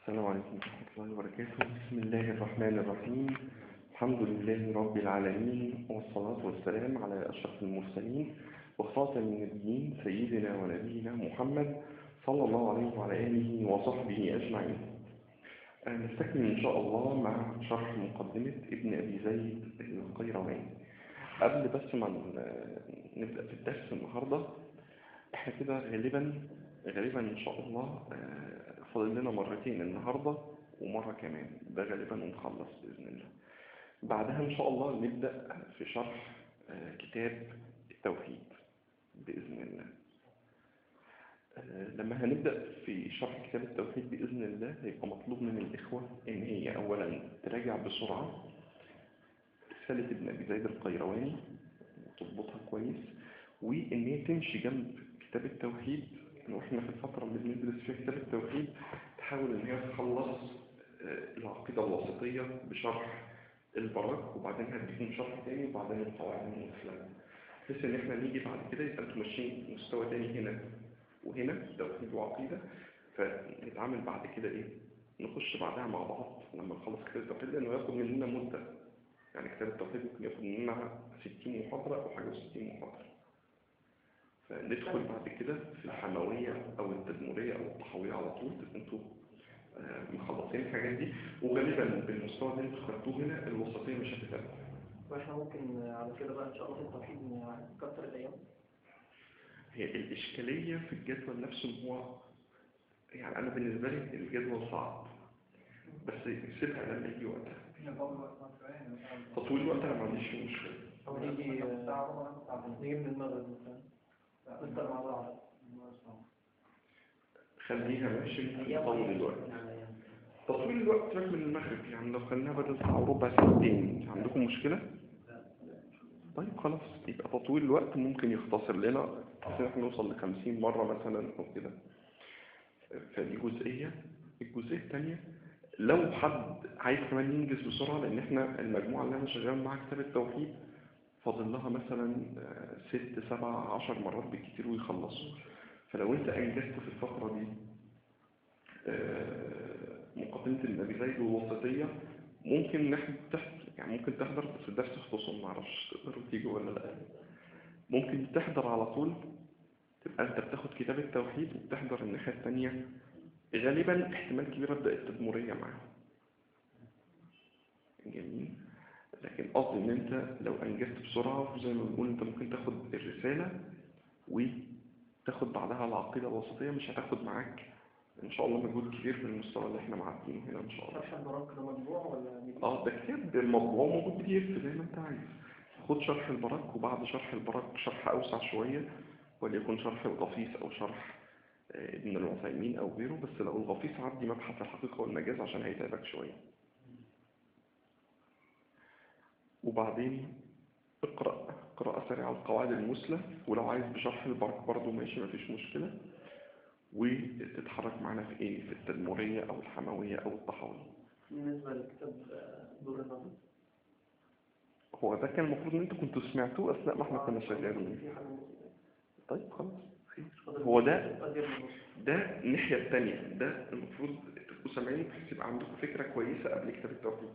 السلام عليكم ورحمة الله وبركاته بسم الله الرحمن الرحيم الحمد لله رب العالمين والصلاة والسلام على أشرف المرسلين وخاتم النبيين سيدنا ونبينا محمد صلى الله عليه وعلى آله وصحبه أجمعين آه، نستكمل إن شاء الله مع شرح مقدمة ابن أبي زيد القيرواني قبل بس ما ن- نبدأ في الدرس النهاردة احنا كده غالبا غالبا إن شاء الله آه، فاضل لنا مرتين النهاردة ومرة كمان ده غالبا ونخلص بإذن الله بعدها إن شاء الله نبدأ في شرح آه، كتاب التوحيد بإذن الله آه، لما هنبدأ في شرح كتاب التوحيد بإذن الله هيبقى مطلوب من الإخوة إن هي أولا تراجع بسرعة رسالة ابن أبي زيد القيرواني وتضبطها كويس وإن هي تمشي جنب كتاب التوحيد واحنا في الفترة اللي بندرس فيها كتاب التوحيد تحاول إن هي تخلص آه، العقيدة الوسطية بشرح البراك وبعدين هديكم شرح تاني وبعدين القواعد المسلمة بحيث إن احنا نيجي بعد كده يبقى انتوا ماشيين مستوى تاني هنا وهنا توحيد وعقيدة فنتعامل بعد كده إيه نخش بعدها مع بعض لما نخلص كتاب التوحيد لأنه ياخد مننا مدة يعني كتاب التوحيد ممكن ياخد مننا 60 محاضرة أو حاجة و60 محاضرة فندخل بعد كده في الحموية أو التدمرية أو الطحاوية على طول تبقوا انتوا آه، مخلصين الحاجات دي وغالبا بالمستوى اللي انتوا خدتوه هنا الوسطية مش هتتابع واحنا ممكن على كده بقى ان شاء الله في التوحيد نكتر الايام هي الإشكالية في الجدول نفسه إن هو يعني أنا بالنسبة لي الجدول صعب بس سيبها لما يجي وقتها تطويل الوقت أنا ما عنديش فيه مشكلة او نيجي نيجي من المغرب مثلا نفطر مع بعض خليها ماشي ممكن نطول الوقت تطويل الوقت سيبك من المغرب يعني لو خليناها بدل ساعة وربع ساعتين عندكم مشكلة؟ طيب خلاص يبقى تطويل الوقت ممكن يختصر لنا بحيث إن احنا نوصل لخمسين مرة مثلا أو كده فدي جزئية الجزئية الثانية لو حد عايز كمان ينجز بسرعة لأن احنا المجموعة اللي أنا شغال معاها كتاب التوحيد فاضل لها مثلا آه، ست سبع عشر مرات بالكتير ويخلصوا فلو انت أنجزت في الفترة دي آه، مقدمة النبي زيد والوسطية ممكن نحن تحت يعني ممكن تحضر بس الدرس خصوصا معرفش تقدروا تيجوا ولا لا ممكن تحضر على طول تبقى انت بتاخد كتاب التوحيد وبتحضر الناحية التانية غالبا احتمال كبير ابدأ التدمرية معاهم جميل لكن قصدي ان انت لو انجزت بسرعة زي ما بنقول انت ممكن تاخد الرسالة وتاخد بعدها العقيدة الوسطية مش هتاخد معاك ان شاء الله مجهود كبير في المستوى اللي احنا معدينه هنا ان شاء الله شرح البراك ده مطبوع ولا بي- اه ده كتاب المطبوع موجود بي اف زي ما انت عايز خد شرح البراك وبعد شرح البراك شرح اوسع شوية وليكن شرح الغفيص او شرح آه، ابن العثيمين او غيره بس لو الغفيص عدي مبحث الحقيقة والمجاز عشان هيتعبك شوية وبعدين اقرأ قراءة سريعة القواعد المثلى ولو عايز بشرح البرك برضه ماشي مفيش مشكلة وتتحرك معانا في ايه في التدمرية او الحموية او الطحاوية بالنسبة لكتاب آه، دور النظر هو ده كان المفروض ان انتوا كنتوا سمعتوه اثناء ما احنا كنا شغالين في حاجة مسلمة. طيب خلاص خير. فاضل هو ده أدير من النص. ده الناحية التانية ده المفروض تبقوا سامعين بحيث يبقى عندكم فكرة كويسة قبل كتاب التوحيد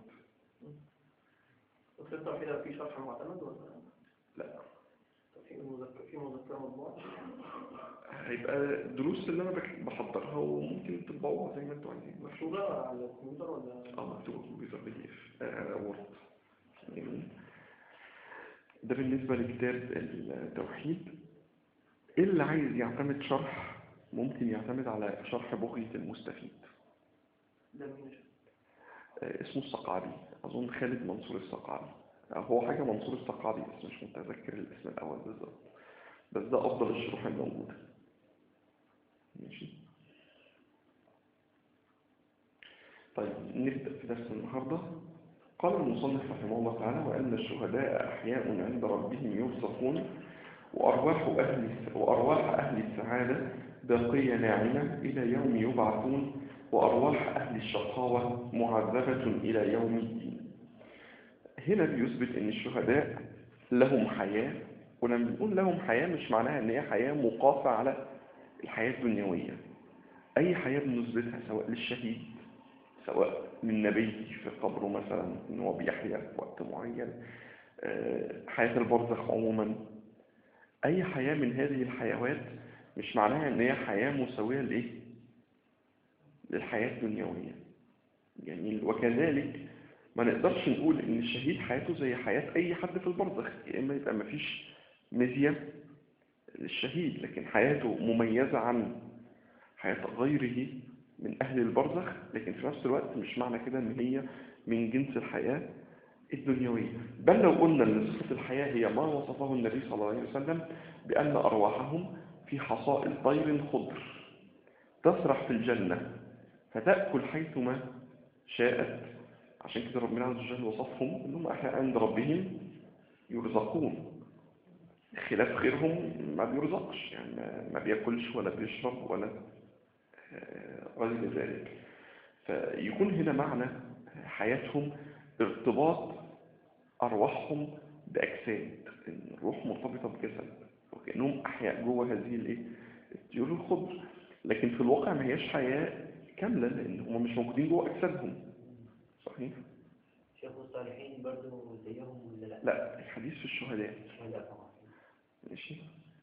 وفي التوحيد ده في شرح معتمد ولا لا في مذكرة في مذكرة مطبوعة هيبقى دروس اللي انا بك- بحضرها وممكن تطبعوها زي ما انتوا عايزين مكتوبة على الكمبيوتر ولا اه مكتوبة في الكمبيوتر بي دي اف وورد جميل ده بالنسبة لكتاب التوحيد اللي عايز يعتمد شرح ممكن يعتمد على شرح بغية المستفيد ده مين آه، اسمه الصقعبي أظن خالد منصور الصقعبي آه، هو حاجة منصور الصقعبي بس مش متذكر الاسم الأول بالظبط بس ده أفضل الشروح الموجودة ماشي طيب نبدأ في درس النهاردة قال المصنف رحمه الله تعالى وأن الشهداء أحياء عند ربهم يرزقون وأرواح أهل وأرواح أهل السعادة باقية ناعمة إلى يوم يبعثون وأرواح أهل الشقاوة معذبة إلى يوم الدين هنا بيثبت أن الشهداء لهم حياة ولما بنقول لهم حياة مش معناها أن هي حياة مقاسة على الحياة الدنيوية أي حياة بنثبتها سواء للشهيد سواء من نبي في قبره مثلا ان هو بيحيا في وقت معين آه، حياة البرزخ عموما اي حياة من هذه الحيوات مش معناها ان هي حياة مساوية لايه للحياة الدنيوية جميل وكذلك ما نقدرش نقول ان الشهيد حياته زي حياة اي حد في البرزخ يا اما يبقى مفيش مزية للشهيد لكن حياته مميزة عن حياة غيره من أهل البرزخ لكن في نفس الوقت مش معنى كده إن هي من جنس الحياة الدنيوية بل لو قلنا أن صفة الحياة هي ما وصفه النبي صلى الله عليه وسلم بأن أرواحهم في حصائل طير خضر تسرح في الجنة فتأكل حيثما شاءت عشان كده ربنا عز وجل وصفهم أنهم أحياء عند ربهم يرزقون خلاف غيرهم ما بيرزقش يعني ما- ما بياكلش ولا بيشرب ولا آه، غير ذلك فيكون هنا معنى حياتهم ارتباط أرواحهم بأجساد إن الروح مرتبطة بجسد وكأنهم أحياء جوه هذه الإيه؟ الطيور الخضر لكن في الواقع ما هياش حياة كاملة لأن هم مش موجودين جوه أجسادهم صحيح؟ شيخ الصالحين برضو زيهم ولا لا؟ لا الحديث في الشهداء لا طبعا ماشي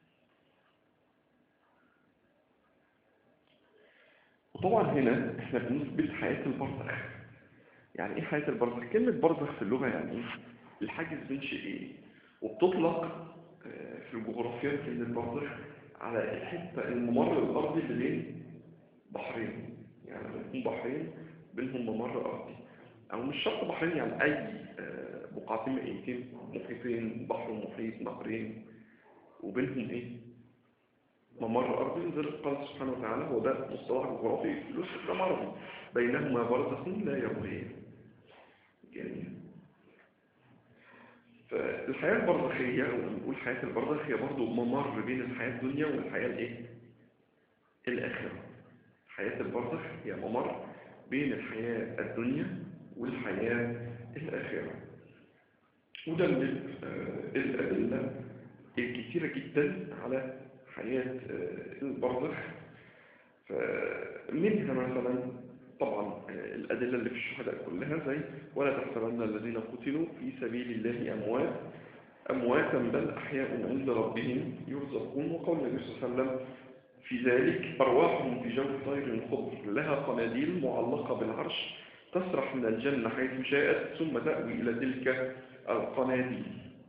وطبعا هنا احنا بنثبت حياة البرزخ يعني ايه حياة البرزخ كلمة برزخ في اللغة يعني ايه الحاجز بين شيئين وبتطلق آه، في الجغرافيا كلمة برزخ على الحتة الممر الأرضي اللي بين بحرين يعني لما يكون بحرين بينهم ممر أرضي أو مش شرط بحرين يعني أي آه، بقعتين مائيتين محيطين بحر ومحيط نهرين وبينهم ايه ممر ارضي لذلك قال سبحانه وتعالى هو ده مصطلح جغرافي له استخدام عربي بينهما برزخ لا يبغيان جميل فالحياة البرزخية ولما نقول حياة البرزخ هي برضو ممر بين الحياة الدنيا والحياة الايه الآخرة حياة البرزخ هي ممر بين الحياة الدنيا والحياة الآخرة وده من آه، الأدلة الكثيرة جدا على حياة آه، البرزخ فمنها مثلا طبعا آه، الأدلة اللي في الشهداء كلها زي ولا تحسبن الذين قتلوا في سبيل الله أموات أمواتا بل أحياء عند ربهم يرزقون وقول النبي صلى الله عليه وسلم في ذلك أرواحهم في جو طير خضر لها قناديل معلقة بالعرش تسرح من الجنة حيث شاءت ثم تأوي إلى تلك القناديل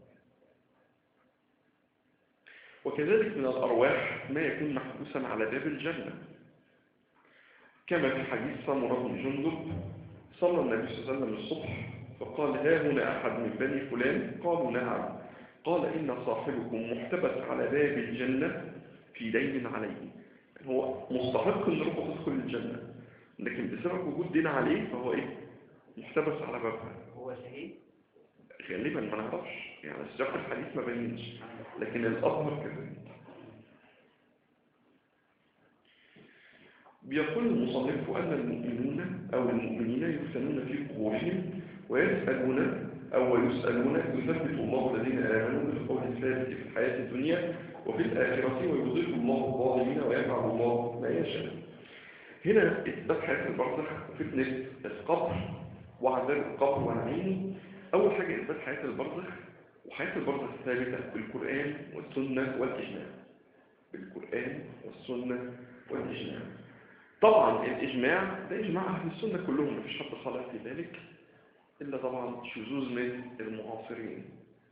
وكذلك من الأرواح ما يكون محبوسا على باب الجنة كما في حديث سمرة بن جندب صلى النبي صلى الله عليه وسلم الصبح فقال ها هنا أحد من بني فلان قالوا نعم قال إن صاحبكم محتبس على باب الجنة في دين عليه هو مستحق ان روحه تدخل الجنة لكن بسبب وجود دين عليه فهو ايه محتبس على بابها هو شهيد غالبا ما نعرفش يعني السياق الحديث ما بينش لكن الأظهر كذلك بيقول المصنف أن المؤمنون أو المؤمنين يفتنون في قبورهم ويسألون أو يسألون يثبت الله الذين آمنوا بالقول الثابت في الحياة الدنيا وفي الآخرة ويضل الله الظالمين ويفعل الله ما يشاء هنا إثبات حياة البرزخ وفتنة القبر وعذاب القبر ونعيمه أول حاجة إثبات حياة البرزخ وحياة البرزخ ثابتة بالقرآن والسنة والإجماع بالقرآن والسنة والإجماع طبعا الإجماع ده إجماع أهل السنة كلهم مفيش حد خالف في ذلك إلا طبعا شذوذ من المعاصرين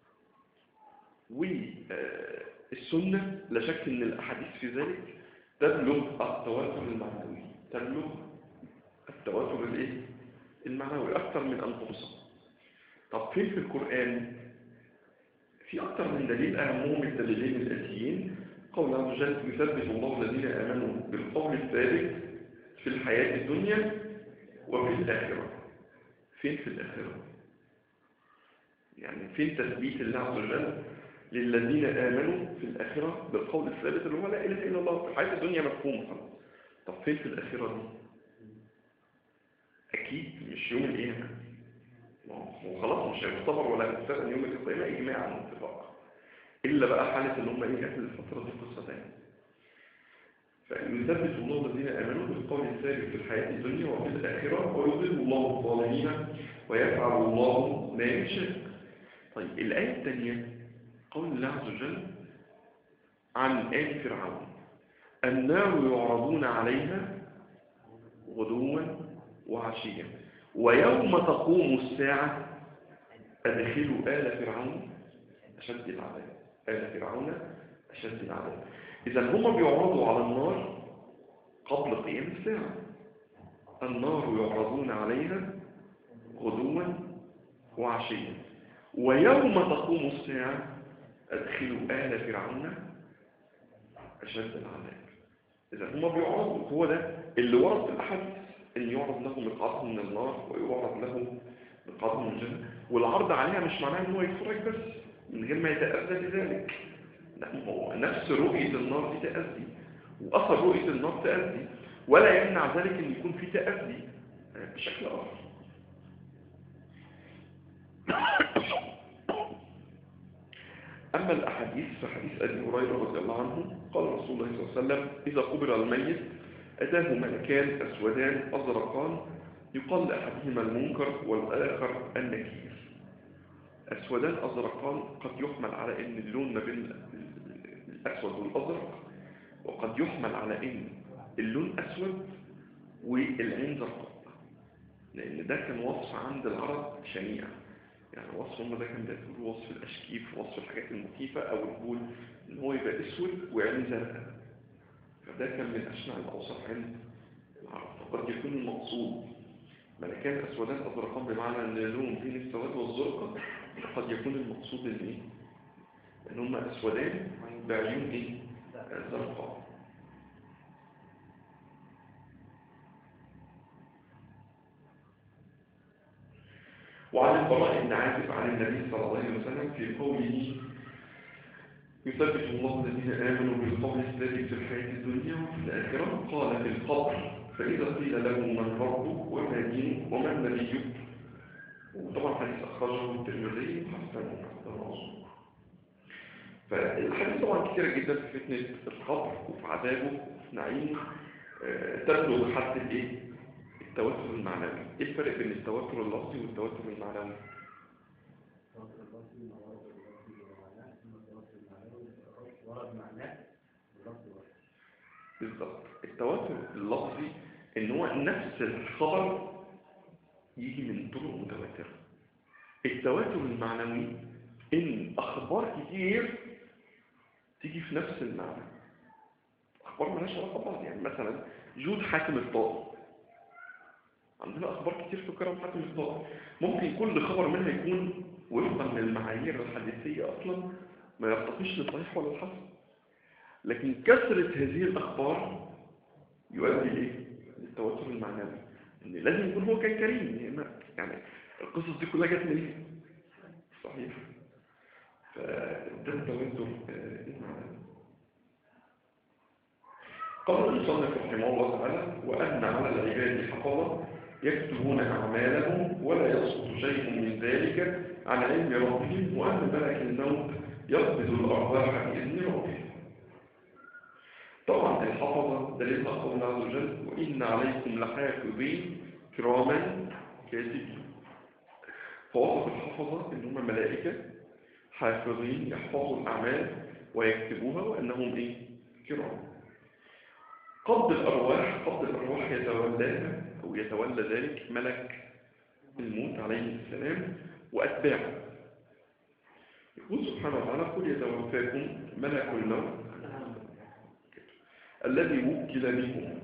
والسنة لا شك أن الأحاديث في ذلك تبلغ التواتر المعنوي تبلغ التواتر الايه المعنوي أكثر من أن توصف طب فين في القرآن في أكثر من دليل أهمهم الدليلين الآتيين قول عز وجل يثبت الله الذين آمنوا بالقول الثابت في الحياة الدنيا وفي الآخرة فين في الآخرة يعني فين تثبيت الله عز وجل للذين آمنوا في الآخرة بالقول الثابت اللي هو لا إله إلا الله في الحياة الدنيا مفهوم خلاص طب فين في الآخرة دي أكيد مش يوم القيامة هو خلاص مش هيختبر ولا هيستخدم يوم القيامة إجماعا واتفاقا إلا بقى حالة إن هم إيه أهل الفترة دي قصة تانية فيثبت الله الذين آمنوا بالقول الثابت في الحياة الدنيا وفي الآخرة ويضل الله الظالمين ويفعل الله ما يشاء طيب الآية الثانية قول الله عز وجل عن آل فرعون النار يعرضون عليها غدوا وعشيا ويوم تقوم الساعة أدخلوا آل فرعون أشد العذاب آل فرعون أشد العذاب إذا هم بيعرضوا على النار قبل قيام الساعة النار يعرضون عليها غدوا وعشيا ويوم تقوم الساعة أدخلوا آل فرعون أشد العذاب إذا هم بيعرضوا هو ده اللي ورد في الأحاديث إن يعرض له مقعدهم من النار ويعرض له مقعدهم من الجنة والعرض عليها مش معناه إن هو يتفرج بس من غير ما يتأذى بذلك لا هو نفس رؤية النار دي تأذي وأثر رؤية النار تأذي ولا يمنع ذلك أن يكون في تأذي بشكل آخر أما الأحاديث فحديث أبي هريرة رضي الله عنه قال رسول الله صلى الله عليه وسلم إذا قبر الميت أتاه ملكان أسودان أزرقان يقال لأحدهما المنكر والآخر النكير أسودان أزرقان قد يحمل على أن اللون ما بين الأسود والأزرق وقد يحمل على أن اللون أسود والعين زرقاء لأن ده كان وصف عند العرب شنيع يعني وصف هم ده كان بيقولوا وصف الأشكيف وصف الحاجات المخيفة أو البول إن هو يبقى أسود وعين زرقاء فده كان من أشنع الأوصاف عند العرب فقد يكون المقصود ملكان أسودان أزرقان بمعنى أن لهم بين السواد والزرقاء قد يكون المقصود ان ايه ان هم اسودان بعيون ايه زرقاء وعن البراء بن عازب عن النبي صلى الله عليه وسلم في قوله يثبت الله الذين آمنوا بالقول الثابت في الحياة الدنيا وفي الآخرة قال في القبر فإذا قيل له من ربك وما دينك وما نبيك وطبعا حديث أخرجه الترمذي وحسنه حسن الرسول فالحديث طبعا كثيرة جدا في فتنة القبر وفي عذابه وفي نعيمه آه، تبلغ حد الايه؟ التوتر المعنوي ايه الفرق بين التوتر اللفظي والتوتر المعنوي؟ بالظبط التوتر اللفظي ان هو نفس الخبر يجي من طرق متواترة التواتر المعنوي ان اخبار كتير تيجي في نفس المعنى اخبار مالهاش علاقه ببعض يعني مثلا جود حاتم الطائي عندنا اخبار كتير في كرم حاتم الطائي ممكن كل خبر منها يكون وفقا للمعايير الحديثيه اصلا ما يرتقيش للصحيح ولا الحسن لكن كثره هذه الاخبار يؤدي لايه للتوتر المعنوي ان لازم يكون هو كان كريم يعني القصص دي كلها جت منين صحيح فده التوتر المعنوي قال المصنف رحمه الله تعالى وأن على العباد حفظة يكتبون أعمالهم ولا يسقط شيء من ذلك عن علم ربهم وأن ملك الموت يقبض الأرواح بإذن ربهم طبعا الحفظة دليل أقوى الله عز وجل وإن عليكم لحافظين كراما كاتبين فوصف الحفظة إن هم ملائكة حافظين يحفظوا الأعمال ويكتبوها وأنهم إيه؟ كرام قبض الأرواح قبض الأرواح يتولاها أو يتولى ذلك ملك الموت عليه السلام وأتباعه يقول سبحانه وتعالى قل يتوفاكم ملك الموت الذي وكل بكم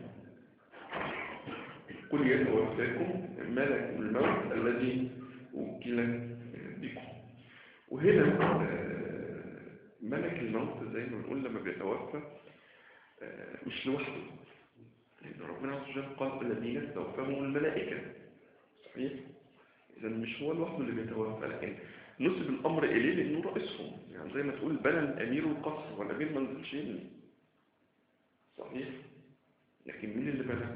قل يتوفاكم ملك الموت الذي وكل بكم وهنا ملك الموت زي ما بنقول لما بيتوفى مش لوحده لأن ربنا عز وجل قال الذين توفاهم الملائكة صحيح؟ إذا مش هو لوحده اللي بيتوفى لكن نسب الأمر إليه لأنه رئيسهم يعني زي ما تقول بنى الأمير القصر والأمير ما نزلش يبني صحيح؟ لكن مين اللي بنى؟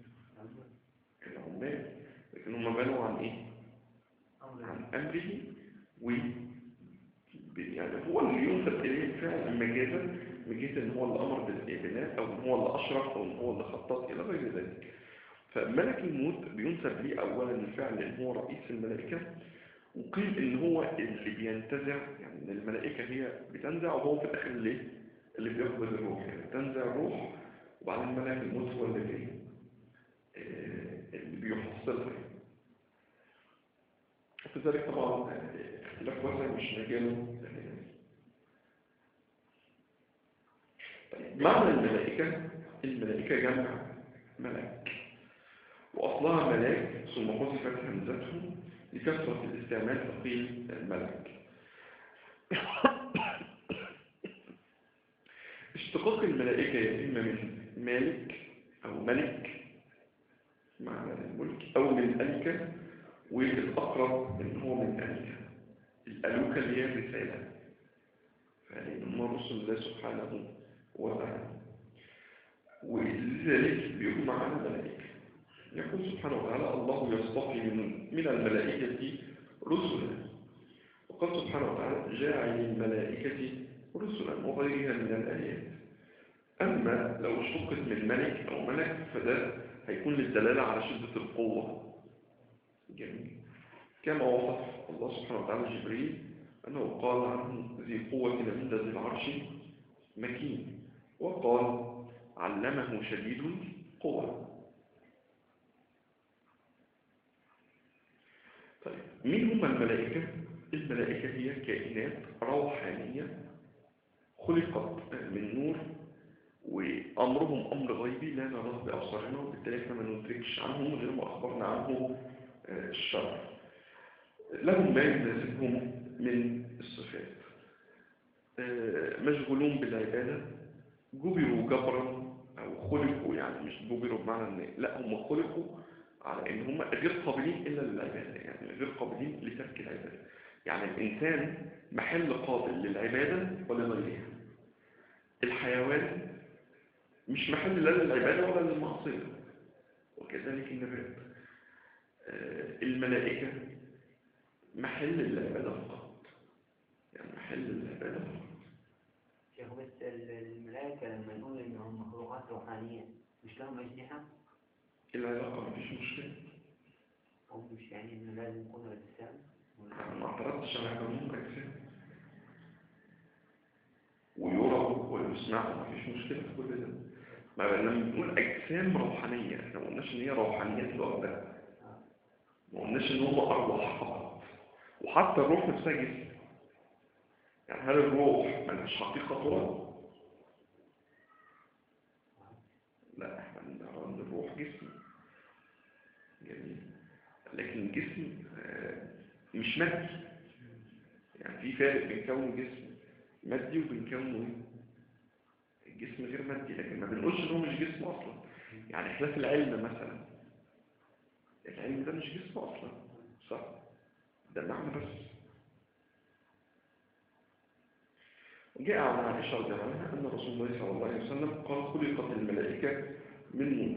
العمال لكن هم بنوا عن إيه؟ عن أمره و يعني هو اللي ينسب إليه فعلا مجازا من جهة ان هو اللي امر بالبناء او ان هو اللي اشرف او ان هو اللي خطط الى غير ذلك فملك الموت بينسب ليه اولا الفعل ان هو رئيس الملائكة وقيل ان هو اللي بينتزع يعني ان الملائكة هي بتنزع وهو في الاخر اللي اللي بيقبض الروح يعني بتنزع الروح وبعدين ملك الموت هو اللي بي آه، اللي بيحصلها وفي ذلك طبعا آه، اختلاف واسع مش مجاله آه، طيب معنى الملائكة الملائكة جمع ملك وأصلها ملاك ثم حذفت همزته لكثرة الاستعمال فقيل الملك اشتقاق الملائكة يا إما من مالك أو ملك معنى الملك أو من ألكة والأقرب إن هو من ألكة الألوكة اللي هي الرسالة فيعني هم رسل الله سبحانه وتعالى ولذلك بيجمع على الملائكة يقول سبحانه وتعالى الله يصطفي من من الملائكة رسلا وقال سبحانه وتعالى جاعل الملائكة رسلا وغيرها من الآيات أما لو اشتقت من ملك أو ملك فده هيكون للدلالة على شدة القوة جميل كما وصف الله سبحانه وتعالى جبريل أنه قال عنه ذي قوة عند ذي العرش مكين وقال علمه شديد القوة طيب مين هم الملائكة؟ الملائكة هي كائنات روحانية خلقت من نور وأمرهم أمر غيبي لا نراه بأبصارنا وبالتالي احنا ما ندركش عنهم غير ما أخبرنا عنه آه، الشرع لهم ما يناسبهم من الصفات آه، مشغولون بالعبادة جبروا جبرا أو خلقوا يعني مش جبروا بمعنى أن لا هم خلقوا على أن هم غير قابلين إلا للعبادة يعني غير قابلين لترك العبادة يعني الإنسان محل قابل للعبادة ولا غيرها الحيوان مش محل لا للعبادة ولا للمعصية وكذلك النبات آه، الملائكة محل العبادة فقط يعني محل العبادة فقط شيخ بس ال- الملائكة لما نقول إنهم مخلوقات روحانية مش لهم أجنحة العلاقة مفيش مشكلة أو مش يعني إنه لازم يكونوا أجسام ولا- أنا ما اعترضتش على قانون الأجسام ويرى ويسمع مفيش مشكلة في كل ده ما لما بنقول أجسام روحانية احنا ما قلناش إن هي روحانيات لوحدها ما قلناش إن هم أرواح فقط وحتى الروح نفسها جسم يعني هل الروح ملهاش حقيقة ترى؟ لا احنا نرى ان الروح جسم جميل لكن الجسم آه، مش مادي يعني في فرق بين كون جسم مادي وبين كونه ايه؟ الجسم غير مادي لكن ما بنقولش ان هو مش جسم اصلا يعني خلاف العلم مثلا العلم ده مش جسم اصلا صح ده معنى بس جاء عن عائشة رضي الله عنها أن رسول الله صلى الله عليه وسلم قال خلقت الملائكة من نور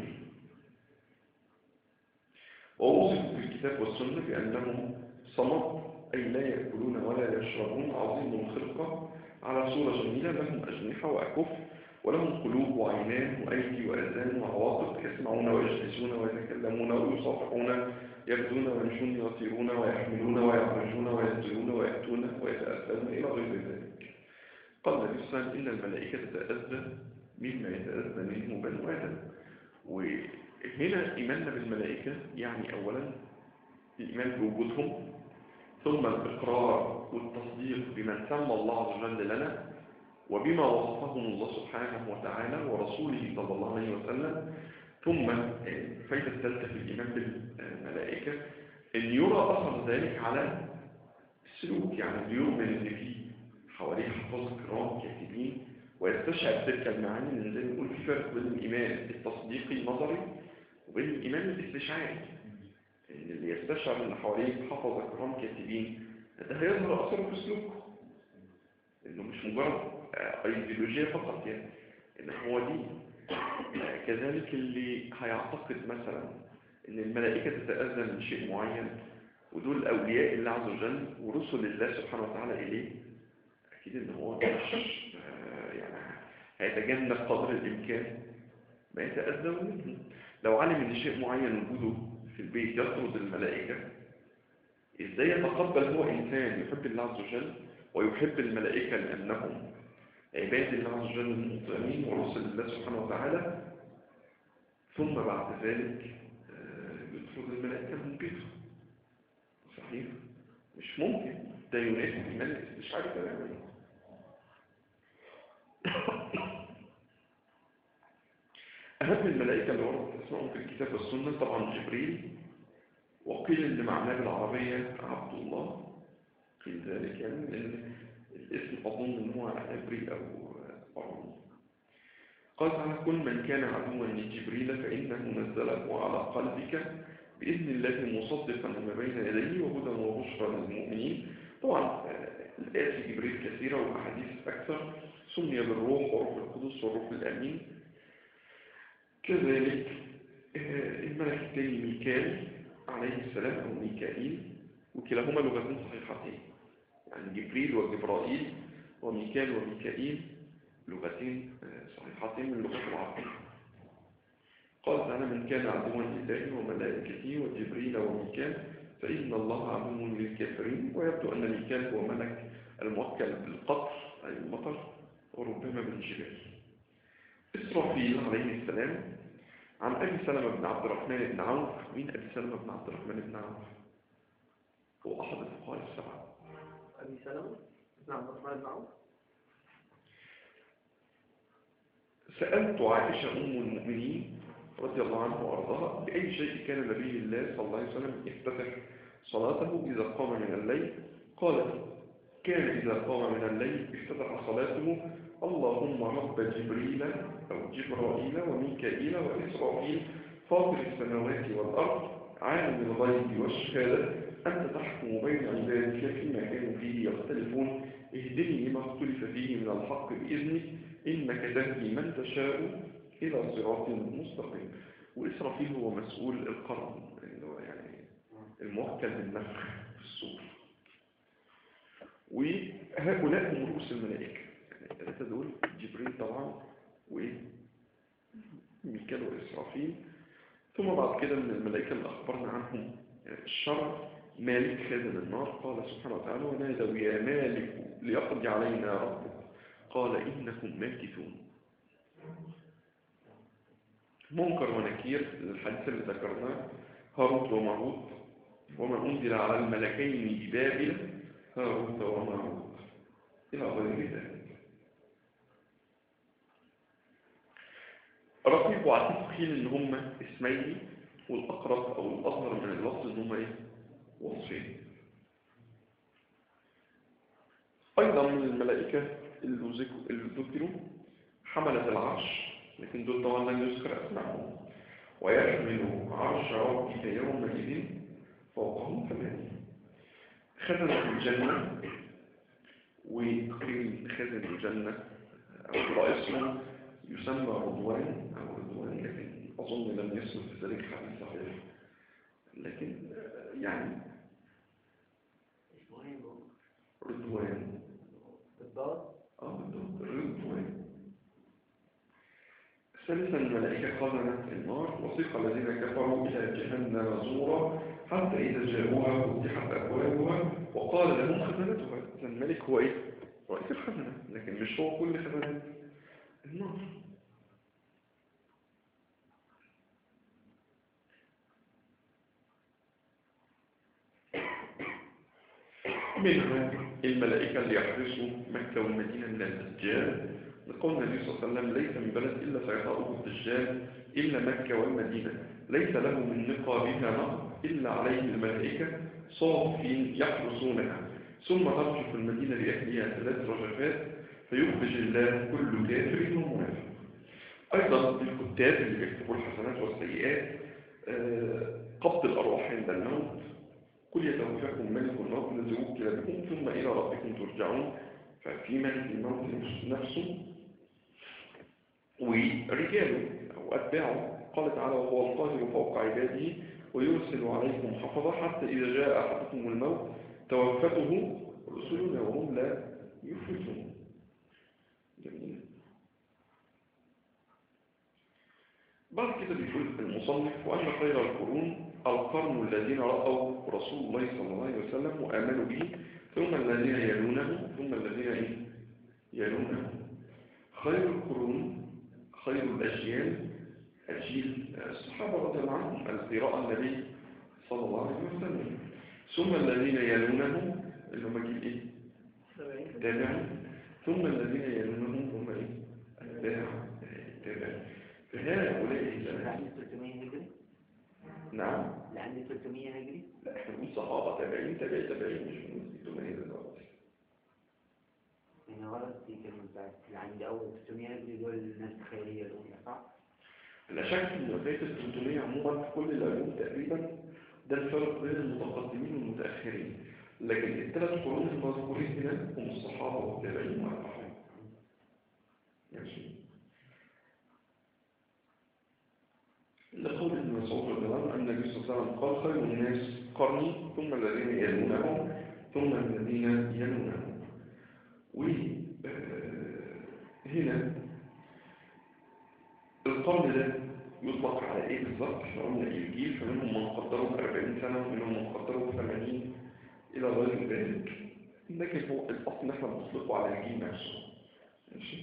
ووصفوا في الكتاب والسنة بأنهم صمت أي لا يأكلون ولا يشربون عظيم الخلقة على صورة جميلة لهم أجنحة وأكف ولهم قلوب وعينان وأيدي وأذان وعواطف يسمعون ويجلسون ويتكلمون ويصافحون يبدون ويمشون ويطيرون ويحملون ويعرجون ويسجدون ويأتون ويتأثرون إلى غير ذلك قال النبي صلى الله عليه وسلم إن الملائكة تتأذى مما يتأذى منه بنو آدم وهنا إيماننا بالملائكة يعني أولا الإيمان بوجودهم ثم الإقرار والتصديق بمن سمى الله عز وجل لنا وبما وصفهم الله سبحانه وتعالى ورسوله صلى الله عليه وسلم ثم الفائدة الثالثة في الإيمان بالملائكة أن يرى أثر ذلك على السلوك يعني يؤمن أن في حواليه حفاظ كرام كاتبين ويستشعر تلك المعاني لأن زي ما نقول في فرق بين الإيمان التصديقي النظري وبين الإيمان الاستشعاري إن اللي يستشعر أن حواليه حفظ كرام كاتبين ده هيظهر أثره في سلوكه إنه مش مجرد أيديولوجيا فقط يعني إن هو دين كذلك اللي هيعتقد مثلا إن الملائكة تتأذى من شيء معين ودول أولياء الله عز وجل ورسل الله سبحانه وتعالى إليه أكيد إن هو مش آه، يعني هيتجنب قدر الإمكان ما يتأذى منه لو علم ان شيء معين وجوده في البيت يطرد الملائكة ازاي يتقبل هو انسان يحب الله عز وجل ويحب الملائكة لانهم عباد الله عز وجل المطيعين ورسل الله سبحانه وتعالى ثم بعد ذلك آه، يطرد الملائكة من بيته صحيح مش ممكن ده يناسب ايمان الاستشعار تماما أهم الملائكة اللي وردت اسمائهم في الكتاب والسنة طبعا جبريل وقيل إن معناه بالعربية عبد الله قيل ذلك يعني لأن الاسم أظن إن هو عبري أو عربي قال تعالى كل من كان عدوا لجبريل فإنه نزله على قلبك بإذن الله مصدقا لما بين يديه وهدى وبشرى للمؤمنين طبعا آه، الآيات في جبريل كثيرة وأحاديث أكثر سمي بالروح وروح القدس والروح الأمين كذلك آه، الملك الثاني ميكال عليه السلام أو ميكائيل وكلاهما لغتين صحيحتين يعني جبريل وجبرائيل وميكال وميكائيل لغتين آه، صحيحتين من اللغات العربية قال تعالى من كان عدوا لله وملائكته وجبريل وميكال فإن الله عدو للكافرين ويبدو أن ميكال هو ملك الموكل بالقطر أي المطر وربما بالجبال إسرافيل عليه السلام عن أبي سلمة بن عبد الرحمن بن عوف مين أبي سلمة بن عبد الرحمن بن عوف هو أحد الفقهاء السبعة أبي سلمة بن عبد الرحمن بن عوف سألت عائشة أم المؤمنين رضي الله عنها وأرضاها بأي شيء كان نبي الله صلى الله عليه وسلم يفتتح صلاته إذا قام من الليل قالت كان إذا قام من الليل افتتح صلاته اللهم رب جبريل أو جبرائيل وميكائيل وإسرائيل فاطر السماوات والأرض عالم الغيب والشهادة أنت تحكم بين عبادك فيما كانوا فيه يختلفون اهدني لما اختلف فيه من الحق بإذنك إنك تهدي من تشاء إلى صراط مستقيم وإسرافيل هو مسؤول القرن اللي هو يعني الموكل بالنفخ في الصور وهؤلاء هم رؤوس الملائكة يعني الثلاثة دول جبريل طبعا وميكال وإسرافيل ثم بعد كده من الملائكة اللي أخبرنا عنهم الشر مالك خازن النار قال سبحانه وتعالى ونادوا يا مالك ليقضي علينا ربك قال إنكم ماكثون منكر ونكير الحديث اللي ذكرناه هاروت وماروت وما أنزل على الملكين ببابل هاروت وماروت إلى غير ذلك رقيق وعتيق قيل إن هم اسمين والأقرب أو الأظهر من اللفظ إن هم إيه؟ وصفين أيضا من الملائكة اللي ذكروا- اللي ذكروا حملة العرش لكن دول طبعا لم يذكر أسمائهم ويحمل عرش ربك يومئذ فوقهم ثمانية خزنة الجنة وقيل خزن الجنة أو رئيسهم يسمى رضوان أو رضوان لكن أظن لم يصل في ذلك حديث صحيح لكن آه، يعني اسمه ايه بقى؟ رضوان بالضبط اه بالضبط رضوان ثالثا الملائكة خزنت النار وثق الذين كفروا إلى جهنم زورا حتى إذا جاءوها فتحت أبوابها وقال لهم خزنتها إذا الملك هو إيه؟ رئيس الخزنة لكن مش هو كل خزنات النار منها الملائكة اللي يحرسوا مكة والمدينة من الدجال لقول النبي صلى الله عليه وسلم ليس من بلد إلا سيطأه الدجال إلا مكة والمدينة ليس له من نقابها نهر إلا عليه الملائكة صافين يحرسونها ثم ترجف المدينة لأهلها ثلاث رجفات فيخرج الله كل كافر ومنافق أيضا الكتاب اللي بيكتبوا الحسنات والسيئات آه، قبض الأرواح عند الموت قل يتوفاكم ملك الموت الذي وكل بكم ثم إلى ربكم ترجعون ففي ملك الموت نفسه ورجاله أو أتباعه قال تعالى وهو القاهر فوق عباده ويرسل عليكم حفظة حتى إذا جاء أحدكم الموت توفته رسلنا وهم لا يفلتون جميل بعد كده بيقول المصنف وأن خير القرون القرن الذين رأوا رسول الله صلى الله عليه وسلم وآمنوا به ثم الذين يلونه ثم الذين إيه؟ يلونه خير القرون خير الأجيال أجيل الصحابة رضي الله عنهم الذي رأى النبي صلى الله عليه وسلم ثم الذين يلونهم اللي هم جيل إيه؟ سبعين تابعين ثم الذين يلونهم هم إيه؟ التابع التابع فهؤلاء اللي الجماعة عندي 300 هجري نعم اللي عندي 300 هجري لا احنا بنقول صحابة تابعين تابعين تابعين مش بنقول 600 دلوقتي يعني غلط دي كلمة بتاعت اللي عندي أول 300 هجري دول الناس الخيرية الأولى صح؟ لا شك ان بداية ال 300 عموما في كل العلوم تقريبا ده الفرق بين المتقدمين والمتأخرين لكن الثلاث قرون المذكورين هنا هم الصحابة والتابعين والصحابة ماشي لقول ابن مسعود رضي الله عنه أن النبي صلى الله عليه وسلم قال خير الناس قرني ثم الذين يلونهم ثم الذين يلونهم وهنا القرن ده يطلق على ايه بالظبط احنا قلنا الجيل فمنهم من قدروا ب 40 سنه ومنهم من قدروا ب 80 الى غير ذلك لكن هو الاصل ان احنا بنطلقه على الجيل نفسه ماشي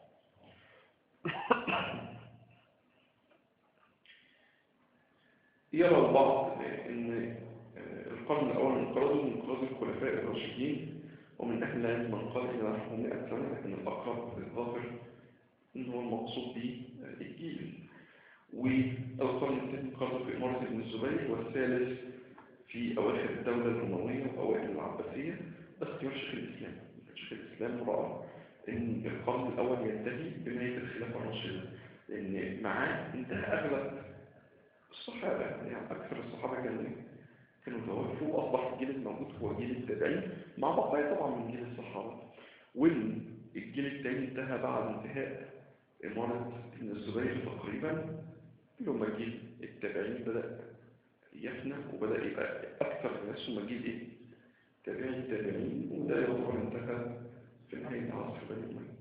يرى البعض ان القرن الاول انقرضوا من انقراض الخلفاء الراشدين ومن اهل العلم من قال الى نحو 100 سنه لكن الاقرب الظاهر ان هو المقصود به الجيل والقرن الثاني قرن في إمارة ابن الزبير والثالث في أواخر الدولة الأموية وأوائل العباسية باختيار شيخ الإسلام شيخ الإسلام رأى أن القرن الأول ينتهي بنهاية الخلافة الراشدة لأن معاه انتهى أغلب الصحابة يعني أكثر الصحابة كانوا كانوا توفوا وأصبح الجيل الموجود هو جيل التابعين مع بقايا طبعا من جيل الصحابة والجيل الثاني انتهى بعد انتهاء إمارة ابن الزبير تقريبا لما جيل التابعين بدأ يفنى وبدأ يبقى أكثر الناس ثم جيل إيه؟ تابعين التابعين وده يعتبر انتهى في نهاية عصر بني أمية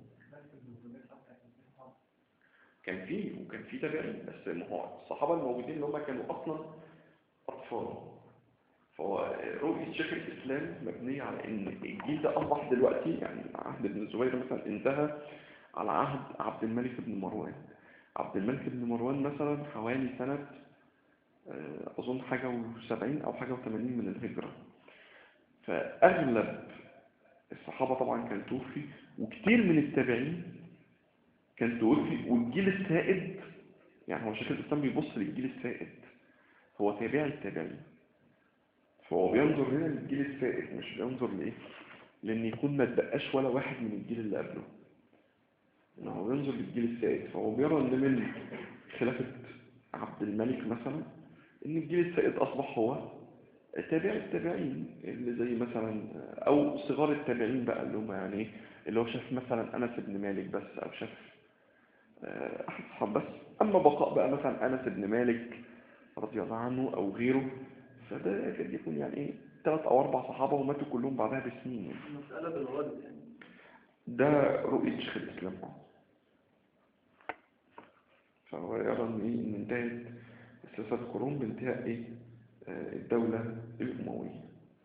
كان فيه وكان فيه تابعين بس ما هو الصحابة الموجودين اللي هم كانوا أصلا أطفال فهو رؤية شيخ الإسلام مبنية على إن الجيل ده أصبح دلوقتي يعني عهد ابن الزبير مثلا انتهى على عهد عبد الملك بن مروان عبد الملك بن مروان مثلا حوالي سنة أظن حاجة وسبعين أو حاجة وثمانين من الهجرة فأغلب الصحابة طبعا كان توفي وكتير من التابعين كان توفي والجيل السائد يعني هو شيخ الإسلام بيبص للجيل السائد هو تابع التابعين فهو بينظر هنا للجيل السائد مش بينظر لإيه لأن يكون ما تبقاش ولا واحد من الجيل اللي قبله إن هو بينظر للجيل السائد فهو بيرى ان من خلافة عبد الملك مثلا ان الجيل السائد اصبح هو تابع التابعين اللي زي مثلا او صغار التابعين بقى اللي هم يعني اللي هو شاف مثلا انس بن مالك بس او شاف احد الصحاب بس اما بقاء بقى مثلا انس بن مالك رضي الله عنه او غيره فده كان يكون يعني ايه ثلاث او اربع صحابه وماتوا كلهم بعدها بسنين يعني. مسألة بالغد يعني ده رؤية شيخ الإسلام فهو يرى ان ايه ان انتهت ثلاثة قرون بانتهاء ايه آه الدولة الأموية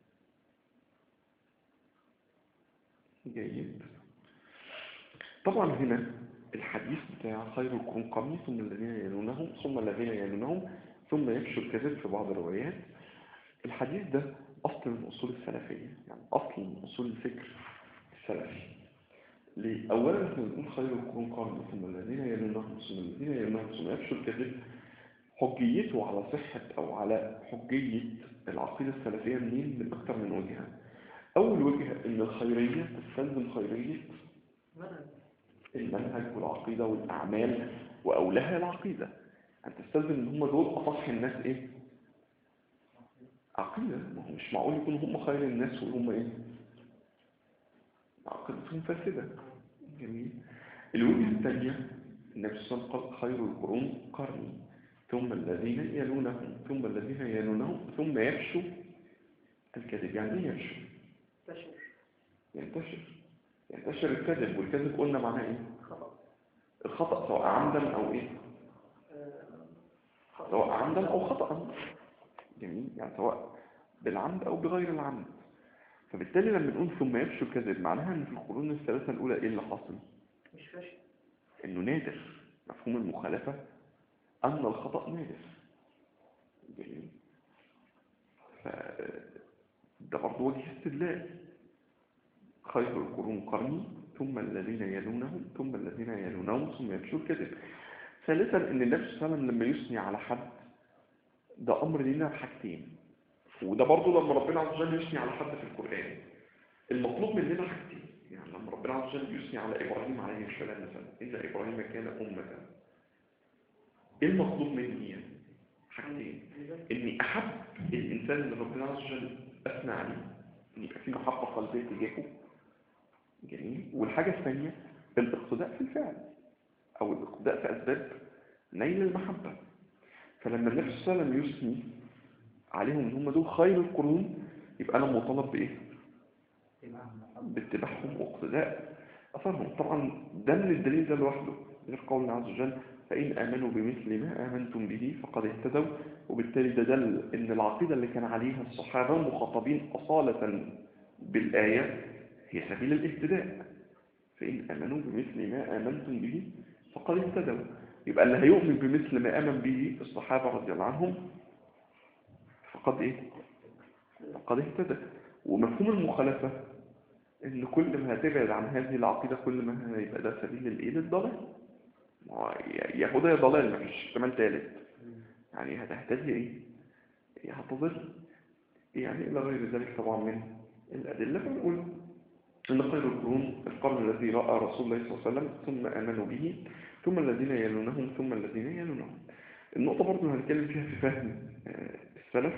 جيد طبعا هنا الحديث بتاع خير القرون قرني ثم الذين يلونهم ثم الذين يلونهم ثم يفشو الكذب في بعض الروايات الحديث ده أصل من أصول السلفية يعني أصل من أصول الفكر السلفي ليه؟ أولا احنا بنقول خير القرون قرن ثم الذين يلونهم ثم الذين يلونهم ثم يفشوا الكذب حجيته على صحة أو على حجية العقيدة السلفية منين من أكثر من وجهة أول وجهة إن الخيرية تستلزم خيرية المنهج والعقيدة والأعمال وأولها العقيدة أن تستلزم إن هم دول أصح الناس إيه؟ عقيدة ما هو مش معقول يكونوا هم خير الناس وهم إيه؟ عقيدتهم فاسدة جميل الوجهة الثانية النبي صلى الله عليه وسلم قال خير القرون قرني ثم الذين يلونهم ثم الذين يلونهم ثم يفشوا الكذب يعني ايه يفشوا تشعر ينتشر ينتشر الكذب والكذب قلنا معناه ايه خطأ الخطأ سواء عمدا او ايه آه، سواء عمدا أو خطأ جميل يعني سواء بالعمد أو بغير العمد فبالتالي لما نقول ثم يفشو الكذب معناها ان في القرون الثلاثة الأولى ايه اللي حاصل؟ مش فاشل انه نادر مفهوم المخالفة ان الخطأ نادر جميل ف ده برضه وجه استدلال خير القرون قرني ثم الذين يلونهم ثم الذين يلونهم ثم يفشو الكذب ثالثا ان النبي صلى الله عليه وسلم لما يثني على حد ده امر لنا بحاجتين وده برضه لما ربنا عز وجل يثني على حد في القرآن المطلوب مننا حاجتين يعني لما ربنا عز وجل يثني على إبراهيم عليه السلام مثلا إن إبراهيم كان أمة إيه المطلوب مني يعني؟ حاجتين إني أحب الإنسان اللي ربنا عز وجل أثنى عليه إن يبقى في محبة قلبية تجاهه جميل والحاجة الثانية الاقتداء في الفعل أو الاقتداء في أسباب نيل المحبة فلما النبي صلى الله عليه وسلم يثني عليهم ان هم دول خير القرون يبقى انا مطالب بايه باتباعهم واقتداء اثرهم طبعا ده من الدليل ده لوحده غير قول عز وجل فان امنوا بمثل ما امنتم به فقد اهتدوا وبالتالي ده دل ان العقيده اللي كان عليها الصحابه مخاطبين اصاله بالايه هي سبيل الاهتداء فان امنوا بمثل ما امنتم به فقد اهتدوا يبقى اللي هيؤمن بمثل ما امن به الصحابه رضي الله عنهم فقد ايه فقد اهتدى ومفهوم المخالفة ان كل ما هتبعد عن هذه العقيدة كل ما هيبقى ده سبيل الايه للضلال ما هو يا هدى يا ضلال مفيش احتمال ثالث يعني هتهتدي ايه هي هتضل يعني الى غير ذلك طبعا من الادله فنقول ان خير القرون القرن الذي راى رسول الله صلى الله عليه وسلم ثم امنوا به ثم الذين يلونهم ثم الذين يلونهم النقطه برضه اللي هنتكلم فيها في فهم السلف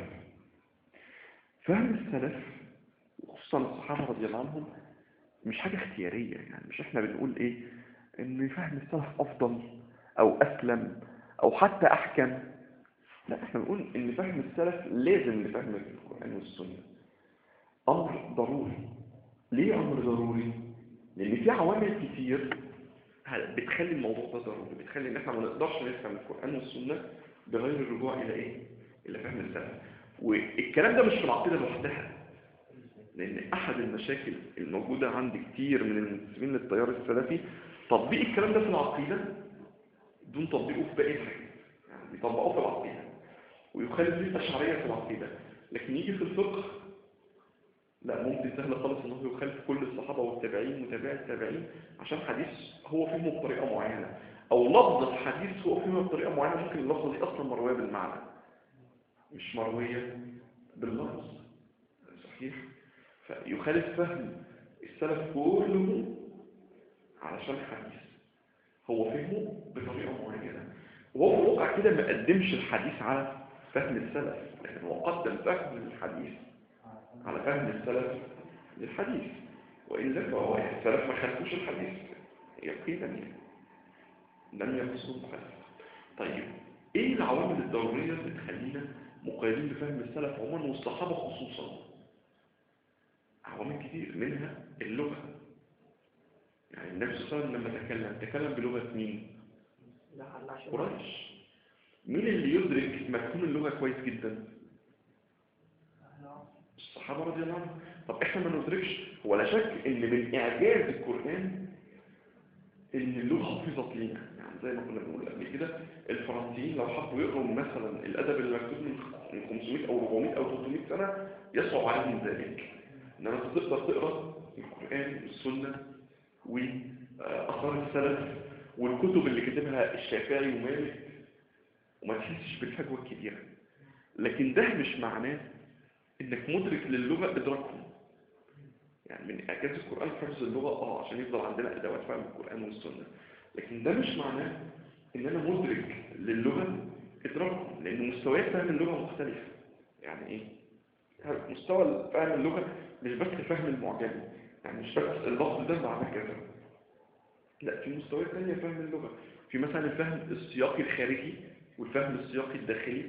فهم السلف وخصوصا الصحابة رضي الله عنهم مش حاجة اختيارية يعني مش احنا بنقول ايه ان فهم السلف افضل او اسلم او حتى احكم لا احنا بنقول ان فهم السلف لازم لفهم القرآن والسنة امر ضروري ليه امر ضروري لان في عوامل كتير بتخلي الموضوع ده ضروري بتخلي ان احنا ما نقدرش نفهم القرآن والسنة بغير الرجوع الى ايه الى فهم السلف والكلام ده مش في العقيدة لوحدها لأن أحد المشاكل الموجودة عند كتير من المنتسبين للتيار السلفي تطبيق الكلام ده في العقيدة دون تطبيقه في باقي الحاجات يعني بيطبقوه في العقيدة ويخالف فيه الأشعرية في العقيدة لكن يجي في الفقه لا ممكن سهل خالص انه يخالف كل الصحابة والتابعين وتابع التابعين عشان حديث هو فهمه بطريقة معينة او لفظ الحديث هو فهمه بطريقة معينة ممكن اللفظة دي اصلا مروية بالمعنى مش مروية باللفظ صحيح فيخالف فهم السلف كله علشان حديث هو فهمه بطريقة معينة وهو في الواقع كده ما قدمش الحديث على فهم السلف لكن هو قدم فهم الحديث على فهم السلف للحديث وإلا فهو السلف ما خلفوش الحديث يقينا يعني لم يقصدوا مخالفة طيب ايه العوامل الضرورية اللي تخلينا مقيدين بفهم السلف عموما والصحابة خصوصا عوامل كتير منها اللغة يعني النبي صلى الله عليه وسلم لما تكلم تكلم بلغة مين قريش مين اللي يدرك مفهوم اللغة كويس جدا الصحابة رضي الله عنهم طب احنا ما ندركش هو لا شك ان من اعجاز القرآن ان اللغة حفظت لنا يعني زي ما كنا بنقول قبل كده الفرنسيين لو حبوا يقروا مثلا الادب اللي مكتوب من 500 او 400 او 300 سنة يصعب عليهم ذلك انما انت تقدر تقرا القرآن والسنة واثار السلف والكتب اللي كتبها الشافعي ومالك وما تحسش بالفجوة الكبيرة لكن ده مش معناه انك مدرك للغة ادراكهم يعني من اعجاز القرآن حفظ اللغة اه عشان يفضل عندنا ادوات فهم القرآن والسنة لكن ده مش معناه ان انا مدرك للغة ادراكهم لان مستويات فهم اللغة مختلفة يعني ايه مستوى فهم اللغة مش بس فهم المعجمي يعني مش بس اللفظ ده معناه كذا لا في مستويات ثانية فهم اللغة في مثلا الفهم السياقي الخارجي والفهم السياقي الداخلي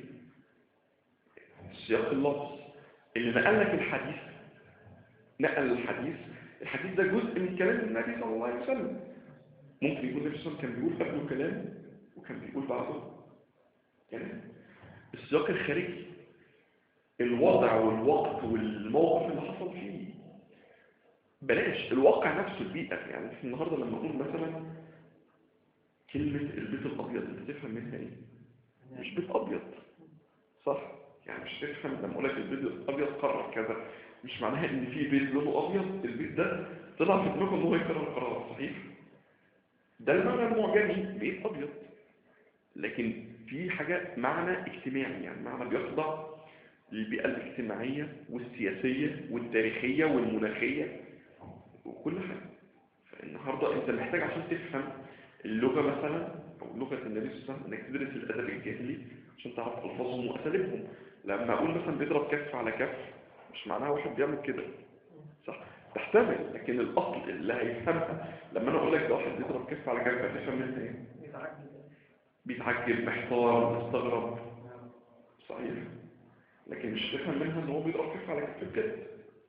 سياق اللفظ اللي نقل لك الحديث نقل الحديث الحديث ده جزء من كلام النبي صلى الله عليه وسلم ممكن يكون النبي صلى الله عليه وسلم كان بيقول قبله كلام وكان بيقول بعده كلام السياق الخارجي الوضع والوقت والموقف اللي حصل فيه بلاش الواقع نفسه البيئة يعني في النهاردة لما أقول مثلا كلمة البيت الأبيض أنت تفهم منها إيه؟ مش بيت أبيض صح؟ يعني مش تفهم لما أقول لك البيت الأبيض قرر كذا مش معناها إن في بيت لونه أبيض البيت ده طلع في دماغه إن هو يكرر قرار صحيح؟ ده المعنى المعجمي بيت أبيض لكن في حاجة معنى اجتماعي يعني معنى بيخضع للبيئة الاجتماعية والسياسية والتاريخية والمناخية وكل حاجة فالنهاردة انت محتاج عشان تفهم اللغة مثلا او لغة النبي صلى الله عليه وسلم انك تدرس الادب الجاهلي عشان تعرف الفاظهم واساليبهم لما اقول مثلا بيضرب كف على كف مش معناها واحد بيعمل كده صح تحتمل لكن الاصل اللي هيفهمها لما انا اقول لك ده واحد بيضرب كف على كف هتفهم منها ايه يتعجب بيتعجب محتار مستغرب صحيح لكن مش تفهم منها ان هو بيضرب كف على كف بجد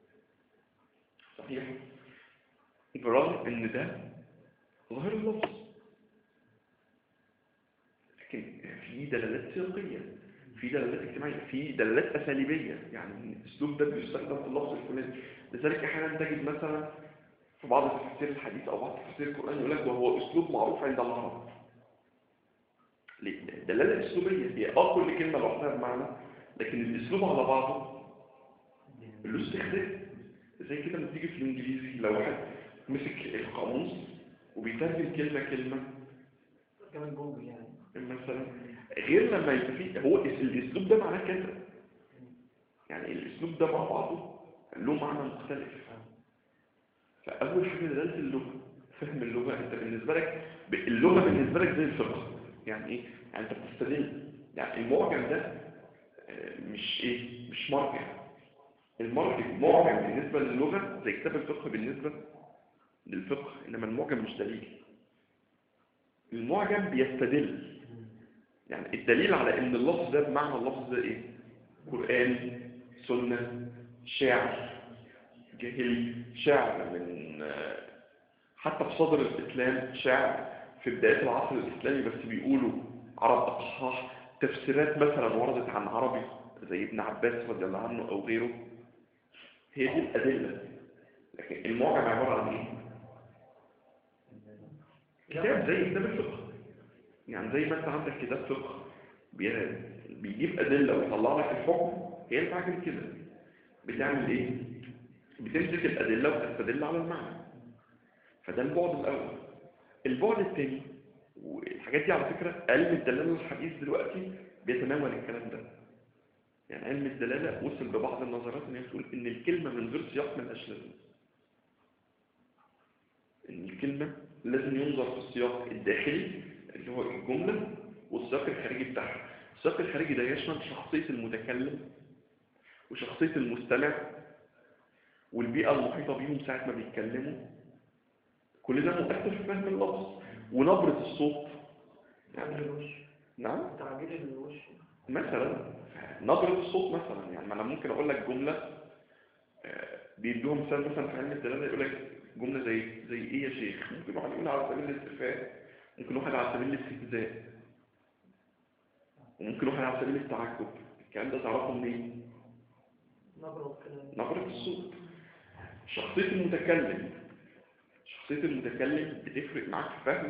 صحيح برغم ان ده ظاهر اللفظ لكن في دلالات سياقية في دلالات اجتماعية في دلالات أساليبية يعني الأسلوب ده بيستخدم في اللفظ الفلاني لذلك أحيانا تجد مثلا في بعض تفسير الحديث أو بعض تفسير القرآن يقول لك وهو أسلوب معروف عند العرب ليه؟ الدلالة الأسلوبية هي اه كل كلمة لوحدها بمعنى لكن الأسلوب على بعضه له استخدام زي كده لما تيجي في الإنجليزي لو واحد مسك القاموس وبيترجم كلمة كلمة كمان جوجل يعني مثلا غير لما يبقى فيه هو الأسلوب ده معناه كذا يعني الأسلوب ده مع بعضه له معنى مختلف فأول حاجة دلالة اللغة فهم اللغة أنت بالنسبة لك اللغة بالنسبة لك زي الفقه يعني إيه؟ يعني أنت بتستدل يعني المعجم ده آه، مش إيه؟ مش مرجع المرجع معجم بالنسبة للغة زي كتاب الفقه بالنسبة للفقه إنما المعجم مش دليل المعجم بيستدل يعني الدليل على ان اللفظ ده بمعنى اللفظ ده ايه قرآن سنة شعر جاهلي شعر من آه، حتى في صدر الإسلام شعر في بداية العصر الإسلامي بس بيقولوا عرب أقحاح تفسيرات مثلا وردت عن عربي زي ابن عباس رضي الله عنه أو غيره هي دي الأدلة لكن المعجم عبارة عن إيه؟ كتاب زي كتاب الفقه يعني زي ما انت عندك كتاب فقه بي- بيجيب أدلة ويطلع لك الحكم هي الفعل كده بتعمل ايه؟ بتمسك الأدلة وتستدل على المعنى فده البعد الأول البعد الثاني والحاجات دي على فكرة علم الدلالة الحديث دلوقتي بيتناول الكلام ده يعني علم الدلالة وصل ببعض النظرات ان هي بتقول ان الكلمة من غير سياق ملهاش لازمة ان الكلمة لازم ينظر في السياق الداخلي اللي هو الجملة والسياق الخارجي بتاعها السياق الخارجي ده يشمل شخصية المتكلم وشخصية المستمع والبيئة المحيطة بيهم ساعة ما بيتكلموا كل ده مؤثر في فهم اللفظ ونبرة الصوت تعبير الوش نعم تعبير الوش مثلا نبرة الصوت مثلا يعني ما انا ممكن اقول لك جملة آه، بيدوها مثال مثلا في علم الدلالة يقول لك جملة زي زي ايه يا شيخ ممكن واحد يقول على سبيل الاستفهام ممكن واحد على سبيل الاستهزاء وممكن واحد على سبيل التعجب الكلام ده تعرفه منين نبرة كده نبرة الصوت شخصية المتكلم شخصية المتكلم بتفرق معاك في فهم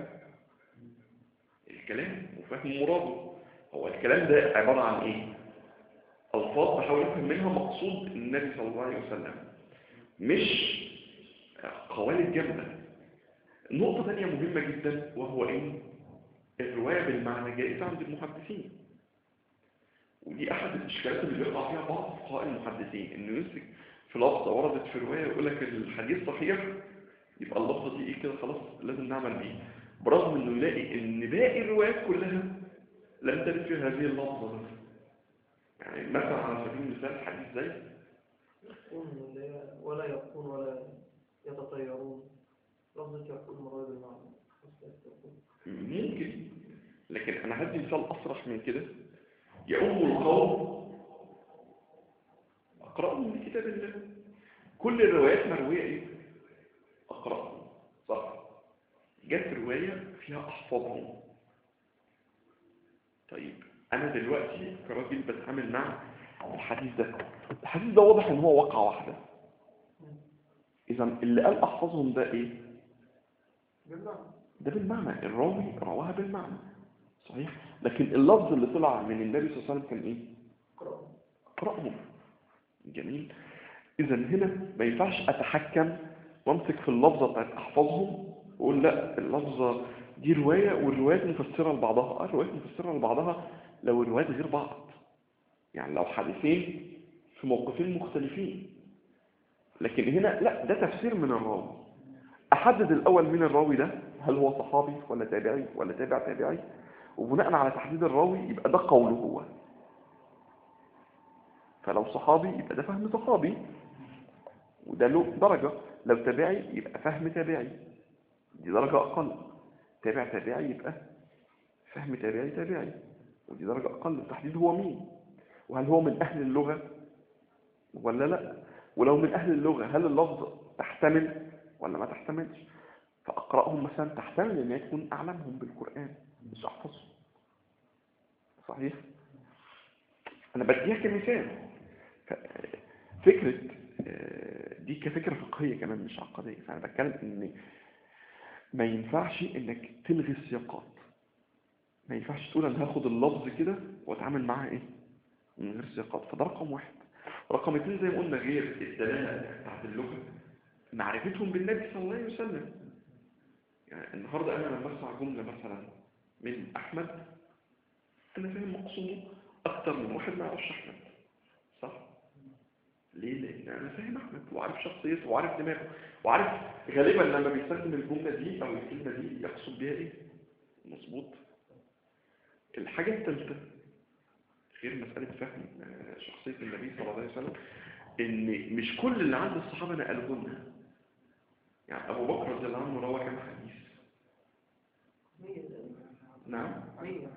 الكلام وفهم مراده هو الكلام ده عبارة عن ايه الفاظ بحاول افهم منها مقصود النبي صلى الله عليه وسلم مش قوالب جامدة نقطة ثانية مهمة جدا وهو ان الرواية بالمعنى جائزة عند المحدثين ودي احد الاشكالات اللي بيقع فيها بعض فقهاء المحدثين انه يمسك في لفظة وردت في رواية يقول لك الحديث صحيح يبقى اللفظة دي ايه كده خلاص لازم نعمل بيه برغم انه يلاقي ان باقي الروايات كلها لم ترد في هذه اللفظة بس يعني مثلا على سبيل المثال حديث زي يكون اللي هي ولا يكون ولا يتطيرون لفظة يكون مراد بالمعنى ممكن لكن انا هدي مثال اصرح من كده يؤم القوم اقرأهم من كتاب الله كل الروايات مروية ايه اقرأهم صح جت رواية فيها احفظهم طيب انا دلوقتي كراجل بتعامل مع الحديث ده الحديث ده واضح ان هو واقعة واحدة اذا اللي قال احفظهم ده ايه بالمعنى ده بالمعنى الراوي رواها بالمعنى صحيح لكن اللفظ اللي طلع من النبي صلى الله عليه وسلم كان ايه قرأ اقرأهم جميل اذا هنا ما ينفعش اتحكم وامسك في اللفظة بتاعت احفظهم واقول لا اللفظة دي رواية والروايات مفسرة لبعضها اه الروايات مفسرة لبعضها لو الروايات غير بعض يعني لو حديثين في موقفين مختلفين لكن هنا لا ده تفسير من الراوي احدد الاول من الراوي ده هل هو صحابي ولا تابعي ولا تابع تابعي وبناء على تحديد الراوي يبقى ده قوله هو فلو صحابي يبقى ده فهم صحابي وده له درجة لو تابعي يبقى فهم تابعي دي درجة أقل تابع تابعي يبقى فهم تابعي تابعي ودي درجة أقل التحديد هو مين وهل هو من أهل اللغة ولا لا ولو من أهل اللغة هل اللفظ تحتمل ولا ما تحتملش فأقرأهم مثلا تحتمل أن يكون أعلمهم بالقرآن مش أحفظهم صحيح أنا بديها كمثال ف- فكرة آه، دي كفكرة فقهية كمان مش عقدية فأنا بتكلم إن ما ينفعش إنك تلغي السياقات ما ينفعش تقول أنا هاخد اللفظ كده وأتعامل معاه إيه من غير سياقات فده رقم واحد رقم اتنين زي ما قلنا غير الدلالة بتاعت اللغة معرفتهم بالنبي صلى الله عليه وسلم يعني النهاردة أنا لما أسمع جملة مثلا من أحمد أنا فاهم مقصوده أكتر من واحد ما يعرفش أحمد صح؟ ليه؟ لأن أنا فاهم أحمد وعارف شخصيته وعارف دماغه وعارف غالبا لما بيستخدم الجملة دي أو الكلمة دي يقصد بيها إيه؟ مظبوط الحاجة الثالثة غير مسألة فهم آه، شخصية النبي صلى الله عليه وسلم إن مش كل اللي عند الصحابة نقلوه لنا يعني أبو بكر رضي الله عنه روى كم حديث مية نعم مية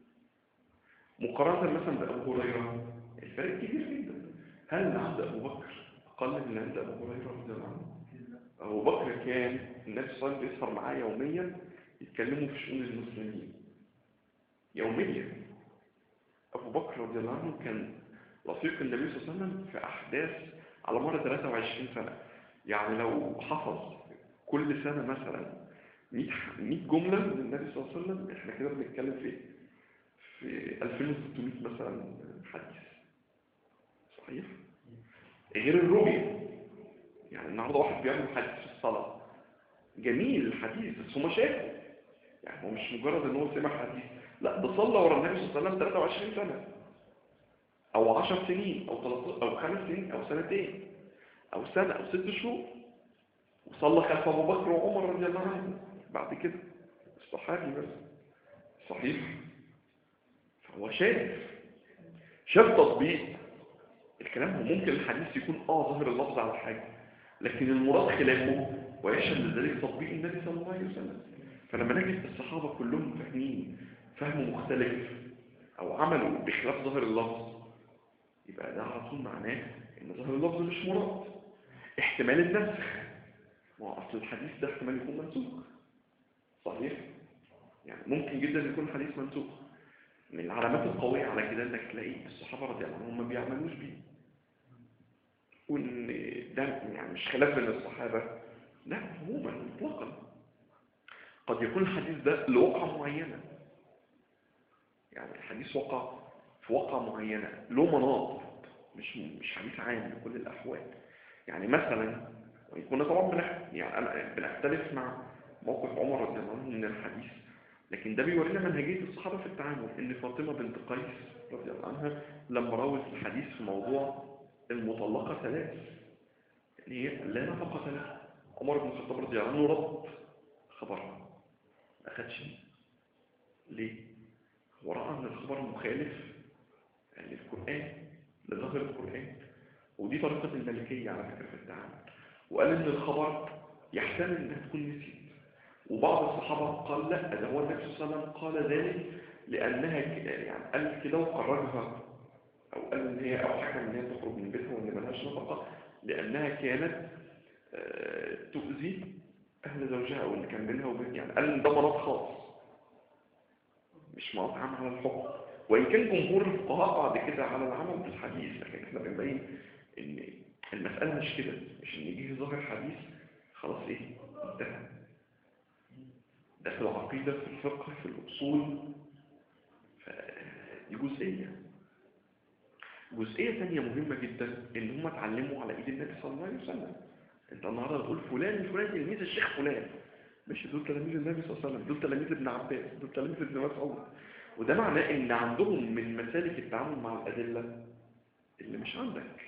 مقارنة مثلا بأبو هريرة الفرق كبير جدا هل اللي عند أبو بكر أقل من اللي عند أبو هريرة رضي الله عنه أبو بكر كان النبي صلى الله عليه وسلم بيسهر معاه يوميا يتكلموا في شؤون المسلمين يوميا أبو بكر رضي الله عنه كان رفيق النبي صلى الله عليه وسلم في أحداث على مر 23 سنة يعني لو حفظ كل سنة مثلا 100 ح- 100 جملة من النبي صلى الله عليه وسلم احنا كده بنتكلم في في 2600 مثلا حديث صحيح غير الرؤية يعني النهارده واحد بيعمل حديث في الصلاة جميل الحديث بس هو شافه يعني هو مش مجرد ان هو سمع حديث لا ده صلى ورا النبي صلى الله عليه وسلم 23 سنة او 10 سنين او 13 او 5 سنين او سنتين او سنة او 6 شهور وصلى خلف ابو بكر وعمر رضي الله عنهم بعد كده الصحابي بس صحيح فهو شاف شاف تطبيق الكلام هو ممكن الحديث يكون اه ظاهر اللفظ على حاجة لكن المراد خلافه ويشهد لذلك تطبيق النبي صلى الله عليه وسلم فلما نجد الصحابة كلهم فاهمين فهم مختلف او عملوا بخلاف ظاهر اللفظ يبقى ده على طول معناه ان ظاهر اللفظ مش مراد احتمال النسخ ما هو اصل الحديث ده احتمال يكون منسوخ صحيح يعني ممكن جدا يكون الحديث منسوخ من العلامات القوية على كده انك تلاقي الصحابة رضي الله عنهم ما بيعملوش بيه وان ده يعني مش خلاف بين الصحابة لا عموما مطلقا قد يكون الحديث ده لوقعة معينة يعني الحديث وقع في وقعة معينة له مناط مش مش حديث عام لكل الأحوال يعني مثلا ويكون طبعا بنح... يعني أنا بنختلف مع موقف عمر رضي الله عنه من الحديث لكن ده بيورينا منهجية الصحابة في التعامل إن فاطمة بنت قيس رضي الله عنها لما روت الحديث في موضوع المطلقة ثلاث إن هي لا نفقة لها عمر بن الخطاب رضي الله عنه رد خبرها ما أخدش بيه. ليه؟ هو رأى أن الخبر مخالف للقرآن لظاهر القرآن ودي طريقة الملكية على فكرة في التعامل وقال إن الخبر يحتمل إنها تكون نسيت وبعض الصحابة قال لا ده هو النبي صلى الله عليه وسلم قال ذلك لأنها ك- يعني قال كده وقررها أو قال إن هي أو حكم إن هي تخرج من بيتها وإن ملهاش نفقة لأنها كانت آه، تؤذي أهل زوجها أو اللي كان بينها وبين يعني قال إن ده مرض خاص مش مرض عام على الحكم وإن كان جمهور الفقهاء بعد كده على العمل بالحديث لكن احنا بنبين إن المسألة مش كده مش إن يجي ظاهر حديث خلاص إيه انتهى ده في العقيدة في الفقه في الأصول دي جزئية جزئية ثانية مهمة جدا إن هم اتعلموا على إيد النبي صلى الله عليه وسلم أنت النهاردة تقول فلان الفلاني تلميذ الشيخ فلان مش دول تلاميذ النبي صلى الله عليه وسلم دول تلاميذ ابن عباس دول تلاميذ ابن مسعود وده معناه إن عندهم من مسالك التعامل مع الأدلة اللي مش عندك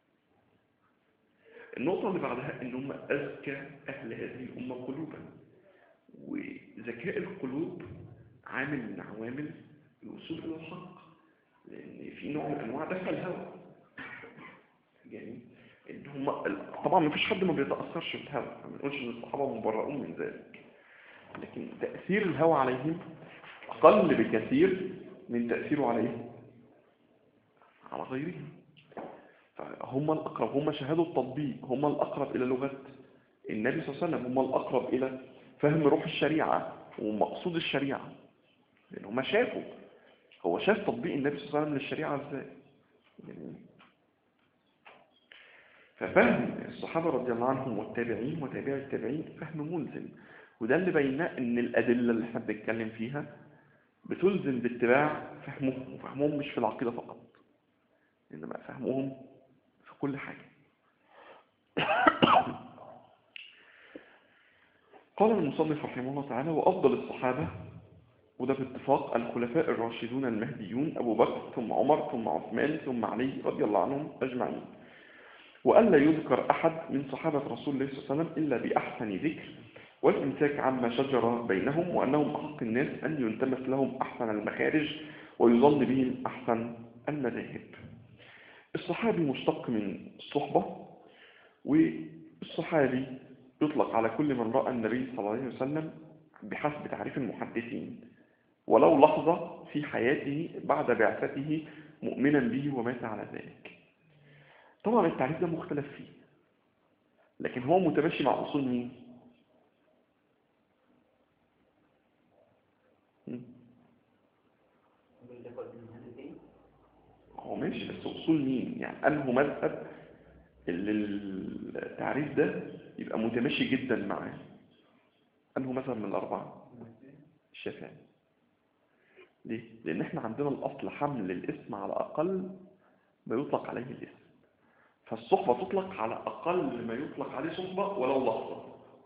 النقطة اللي بعدها إن هم أذكى أهل هذه الأمة قلوبا وذكاء القلوب عامل من عوامل الوصول إلى الحق لأن في نوع من أنواع دفع الهوى يعني إن هم طبعا ما فيش حد ما بيتأثرش بالهوى ما بنقولش إن الصحابة مبرؤون من ذلك لكن تأثير الهوى عليهم أقل بكثير من تأثيره عليهم على غيرهم فهم الأقرب هم شهادوا التطبيق هم الأقرب إلى لغة النبي صلى الله عليه وسلم هم الأقرب إلى فهم روح الشريعة ومقصود الشريعة لأن هم شافوا هو شاف تطبيق النبي صلى الله عليه وسلم للشريعة ازاي يعني ففهم الصحابة رضي الله عنهم والتابعين وتابع التابعين فهم ملزم وده اللي بيناه ان الأدلة اللي احنا بنتكلم فيها بتلزم باتباع فهمهم وفهمهم مش في العقيدة فقط إنما فهمهم في كل حاجة قال المصنف رحمه الله تعالى وأفضل الصحابة وده باتفاق الخلفاء الراشدون المهديون أبو بكر ثم عمر ثم عثمان ثم علي رضي الله عنهم أجمعين وألا يذكر أحد من صحابة رسول الله صلى الله عليه وسلم إلا بأحسن ذكر والإمساك عما شجر بينهم وأنهم أحق الناس أن يلتمس لهم أحسن المخارج ويظن بهم أحسن المذاهب الصحابي مشتق من الصحبة والصحابي يطلق على كل من رأى النبي صلى الله عليه وسلم بحسب تعريف المحدثين ولو لحظة في حياته بعد بعثته مؤمنا به ومات على ذلك طبعا التعريف ده مختلف فيه لكن هو متماشي مع أصول مين؟ هو ماشي بس أصول مين؟ يعني أنه مذهب اللي التعريف ده يبقى متماشي جدا معاه أنه مذهب من الأربعة الشافعي ليه؟ لأن احنا عندنا الأصل حمل الاسم على أقل ما يطلق عليه الاسم فالصحبة تطلق على أقل ما يطلق عليه صحبة ولو لحظة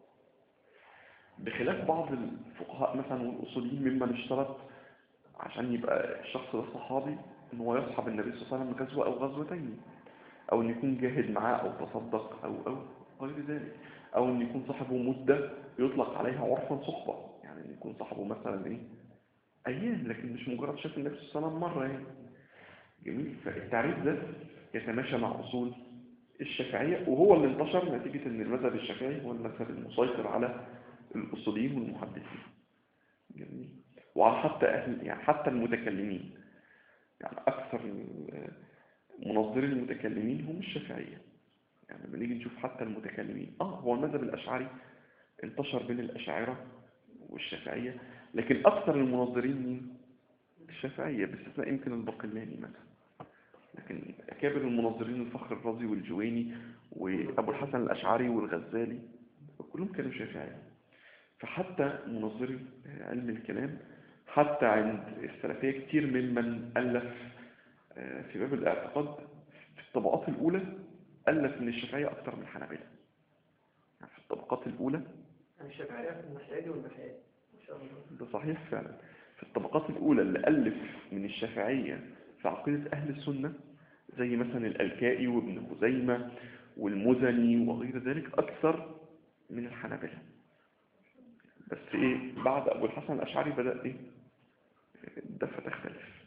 بخلاف بعض الفقهاء مثلا والأصوليين ممن اشترط عشان يبقى الشخص ده صحابي ان هو يصحب النبي صلى الله عليه وسلم غزوة أو غزوتين أو أن يكون جاهد معاه أو تصدق أو أو غير ذلك أو أن يكون صاحبه مدة يطلق عليها عرفا صحبة يعني أن يكون صاحبه مثلا إيه أيام لكن مش مجرد شاف النبي صلى الله عليه وسلم مرة يعني جميل فالتعريف ده يتماشى مع أصول الشافعية وهو اللي انتشر نتيجة أن المذهب الشافعي هو المذهب المسيطر على الأصوليين والمحدثين جميل وعلى حتى أهل يعني حتى المتكلمين يعني أكثر منظري المتكلمين هم الشافعية يعني لما نيجي نشوف حتى المتكلمين آه هو المذهب الأشعري انتشر بين الأشاعرة والشافعية لكن أكثر المنظرين مين؟ الشافعية باستثناء يمكن الباقلاني مثلا لكن أكابر المنظرين الفخر الرازي والجويني وأبو الحسن الأشعري والغزالي كلهم كانوا شافعية فحتى منظري علم الكلام حتى عند السلفية كتير ممن ألف في باب الاعتقاد في الطبقات الأولى ألف من الشافعية أكثر من الحنابلة يعني في الطبقات الأولى يعني الشافعية في المحتاج والمحتاج إن شاء الله ده صحيح فعلا في الطبقات الأولى اللي ألف من الشافعية في عقيدة أهل السنة زي مثلا الألكائي وابن خزيمة والمزني وغير ذلك أكثر من الحنابلة بس إيه بعد أبو الحسن الأشعري بدأ إيه الدفة تختلف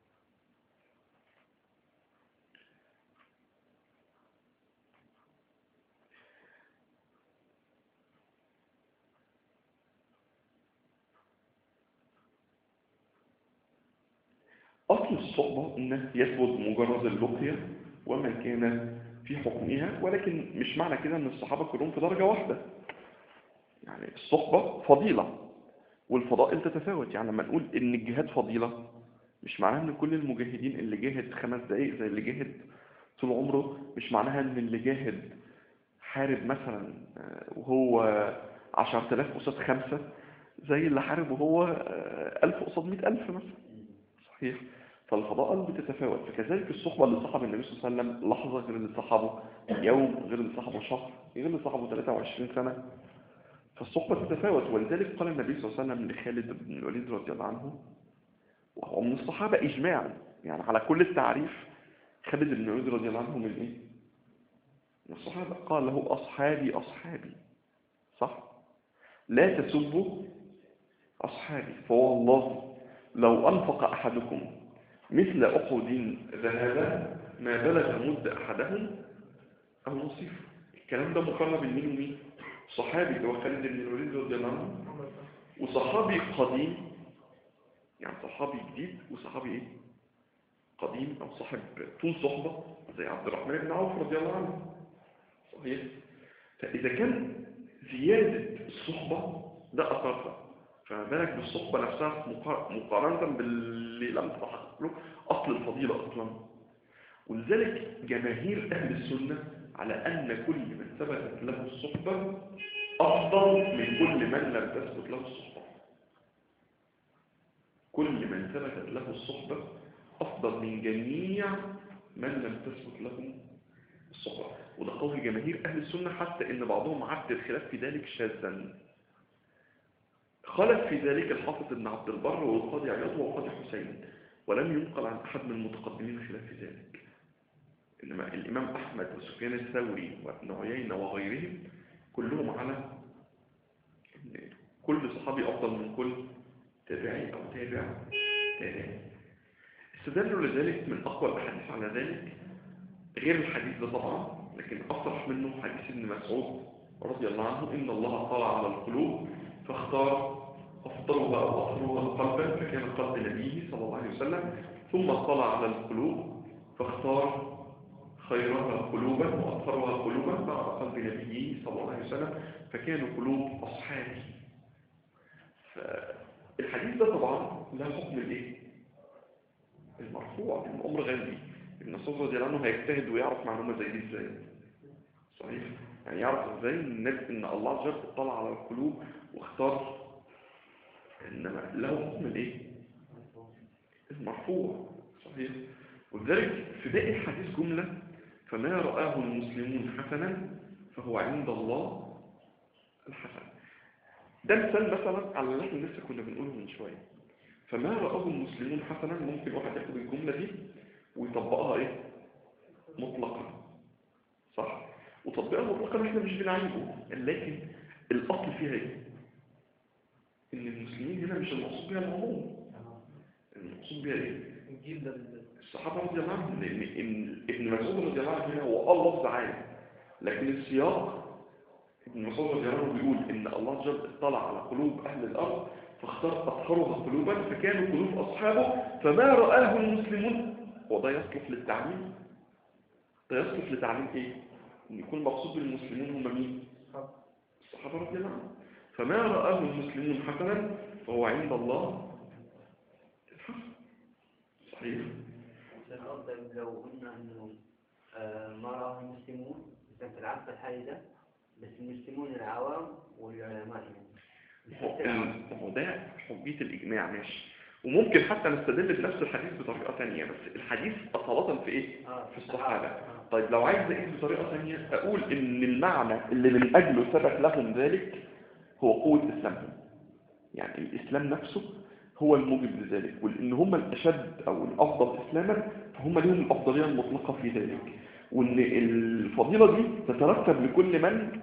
أصل الصحبة أنه يثبت مجرد اللقية وما كان في حكمها ولكن مش معنى كده أن الصحابة كلهم في درجة واحدة يعني الصحبة فضيلة والفضائل تتفاوت يعني لما نقول أن الجهاد فضيلة مش معناها ان كل المجاهدين اللي جاهد خمس دقايق زي اللي جاهد طول عمره مش معناها ان اللي جاهد حارب مثلا آه، وهو عشرة آلاف قصاد خمسة زي اللي حارب وهو آه، ألف قصاد مئة ألف مثلا صحيح فالفضائل بتتفاوت فكذلك الصحبة اللي صاحب النبي صلى الله عليه وسلم لحظة غير اللي صاحبه يوم غير اللي صاحبه شهر غير اللي صاحبه 23 سنة فالصحبة تتفاوت ولذلك قال النبي صلى الله عليه وسلم لخالد بن الوليد رضي الله عنه وهو من الصحابة إجماعا يعني على كل التعريف خالد بن الوليد رضي الله عنه من إيه؟ من الصحابة قال له أصحابي أصحابي صح؟ لا تسبوا أصحابي فوالله لو أنفق أحدكم مثل أحد ذهبا ما بلغ مد أحدهم أو نصيفه الكلام ده مقارنة بين مين ومين؟ صحابي اللي هو خالد بن الوليد رضي الله عنه محمد وصحابي قديم يعني صحابي جديد وصحابي ايه قديم او صاحب طول صحبة زي عبد الرحمن بن عوف رضي الله عنه صحيح فاذا كان زيادة الصحبة ده اثرها فما بالك بالصحبة نفسها مقار- مقارنة باللي لم تحقق له اصل الفضيلة اصلا ولذلك جماهير اهل السنة على ان كل من ثبتت له الصحبة افضل من كل من لم تثبت له الصحبة كل من ثبتت له الصحبة أفضل من جميع من لم تثبت له الصحبة وده قول جماهير أهل السنة حتى إن بعضهم عد الخلاف في ذلك شاذا خالف في ذلك الحافظ ابن عبد البر والقاضي عياض والقاضي حسين ولم ينقل عن أحد من المتقدمين خلاف في ذلك إنما الإمام أحمد وسفيان الثوري وابن عيينة وغيرهم كلهم على إن كل صحابي أفضل من كل تابعي أو تابع تابعي استدلوا لذلك من أقوى الأحاديث على ذلك غير الحديث ده طبعا لكن أصرح منه حديث ابن مسعود رضي الله عنه إن الله طلع على القلوب فاختار أفضلها وأطهرها قلبا فكان قلب نبيه صلى الله عليه وسلم ثم طلع على القلوب فاختار خيرها قلوبا وأطهرها قلوبا بعد قلب نبيه صلى الله عليه وسلم فكانوا قلوب أصحابه فالحديث ده طبعا له حكم الايه المرفوع الامر غيبي ابن مسعود رضي الله عنه هيجتهد ويعرف معلومه زي دي ازاي صحيح يعني يعرف ازاي النبي ان الله عز وجل اطلع على القلوب واختار انما له حكم الايه المرفوع صحيح ولذلك في باقي الحديث جمله فما رآه المسلمون حسنا فهو عند الله الحسن ده مثال مثلا على اللي احنا لسه كنا بنقوله من شويه فما رآه المسلمون حسنا ممكن واحد ياخد الجملة دي ويطبقها ايه مطلقا صح وتطبيقها مطلقا احنا مش بنعيبه لكن الاصل فيها ايه ان المسلمين هنا مش المقصود بها العموم المقصود بها ايه الجيل ده بالذات الصحابة رضي الله عنهم لأن إن ابن مسعود رضي الله عنه هنا هو قال لفظ عام لكن السياق ابن مسعود رضي الله عنه بيقول إن الله عز وجل اطلع على قلوب أهل الأرض فاختار أطهرها قلوبا فكانوا قلوب أصحابه فما رآه المسلمون وده يصلح للتعليم ده يصلح لتعليم إيه؟ إن يكون مقصود بالمسلمين هم مين؟ الصحابة رضي الله عنهم فما رآه المسلمون حسنا فهو عند الله الحسن صحيح الأفضل لو قلنا إنه آه، ما راه المسلمون مثلا في العصر الحالي ده بس المسلمون العوام والعلماء يعني ما هو ده حجية الإجماع ماشي وممكن حتى نستدل بنفس الحديث بطريقة تانية بس الحديث أصالة في إيه؟ آه، في الصحابة آه. طيب لو عايز أقيس بطريقة تانية أقول إن المعنى اللي من أجله ثبت لهم ذلك هو قوة إسلامهم يعني الإسلام نفسه هو الموجب لذلك ولأن هم الأشد أو الأفضل إسلاما فهم لهم الأفضلية المطلقة في ذلك وإن الفضيلة دي تترتب لكل من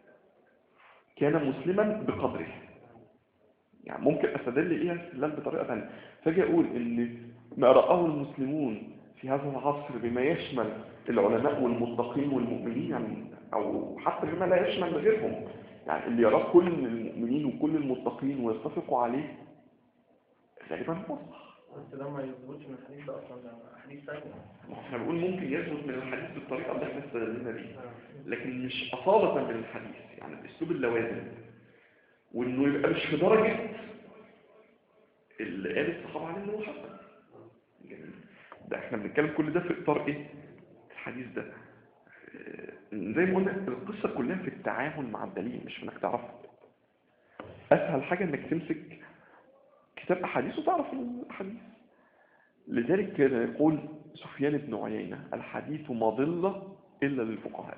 كان مسلما بقدره يعني ممكن استدل ليها استدلال بطريقه ثانيه فاجي اقول ان ما راه المسلمون في هذا العصر بما يشمل العلماء والمتقين والمؤمنين يعني او حتى بما لا يشمل غيرهم يعني اللي يراه كل المؤمنين وكل المتقين ويتفقوا عليه غالبا هو صح بس ده ما يثبتش من الحديث ده اصلا ده حديث ثاني ما احنا بنقول ممكن يثبت من الحديث بالطريقه اللي احنا استدلنا بيها لكن مش أصالة من الحديث يعني بأسلوب اللوازم وإنه يبقى مش في درجة اللي قال الصحابة عليه إنه حسن جميل ده احنا بنتكلم كل ده في اطار ايه الحديث ده آه، زي ما قلنا القصة كلها في التعامل مع الدليل مش في انك تعرفه اسهل حاجة انك تمسك كتاب احاديث وتعرف الحديث لذلك كان يقول سفيان بن عيينة الحديث مضلة إلا للفقهاء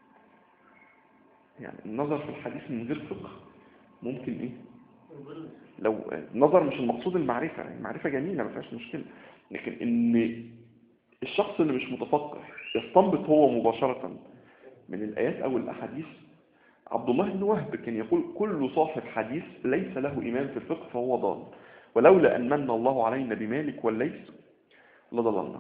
يعني النظر في الحديث من غير فقه ممكن إيه يضل لو النظر مش المقصود المعرفة يعني المعرفة جميلة ما فيهاش مشكلة لكن إن الشخص اللي مش متفقه يستنبط هو مباشرة من الآيات أو الأحاديث عبد الله بن وهب كان يقول كل صاحب حديث ليس له إيمان في الفقه فهو ضال ولولا أن من الله علينا بمالك والليث لضللنا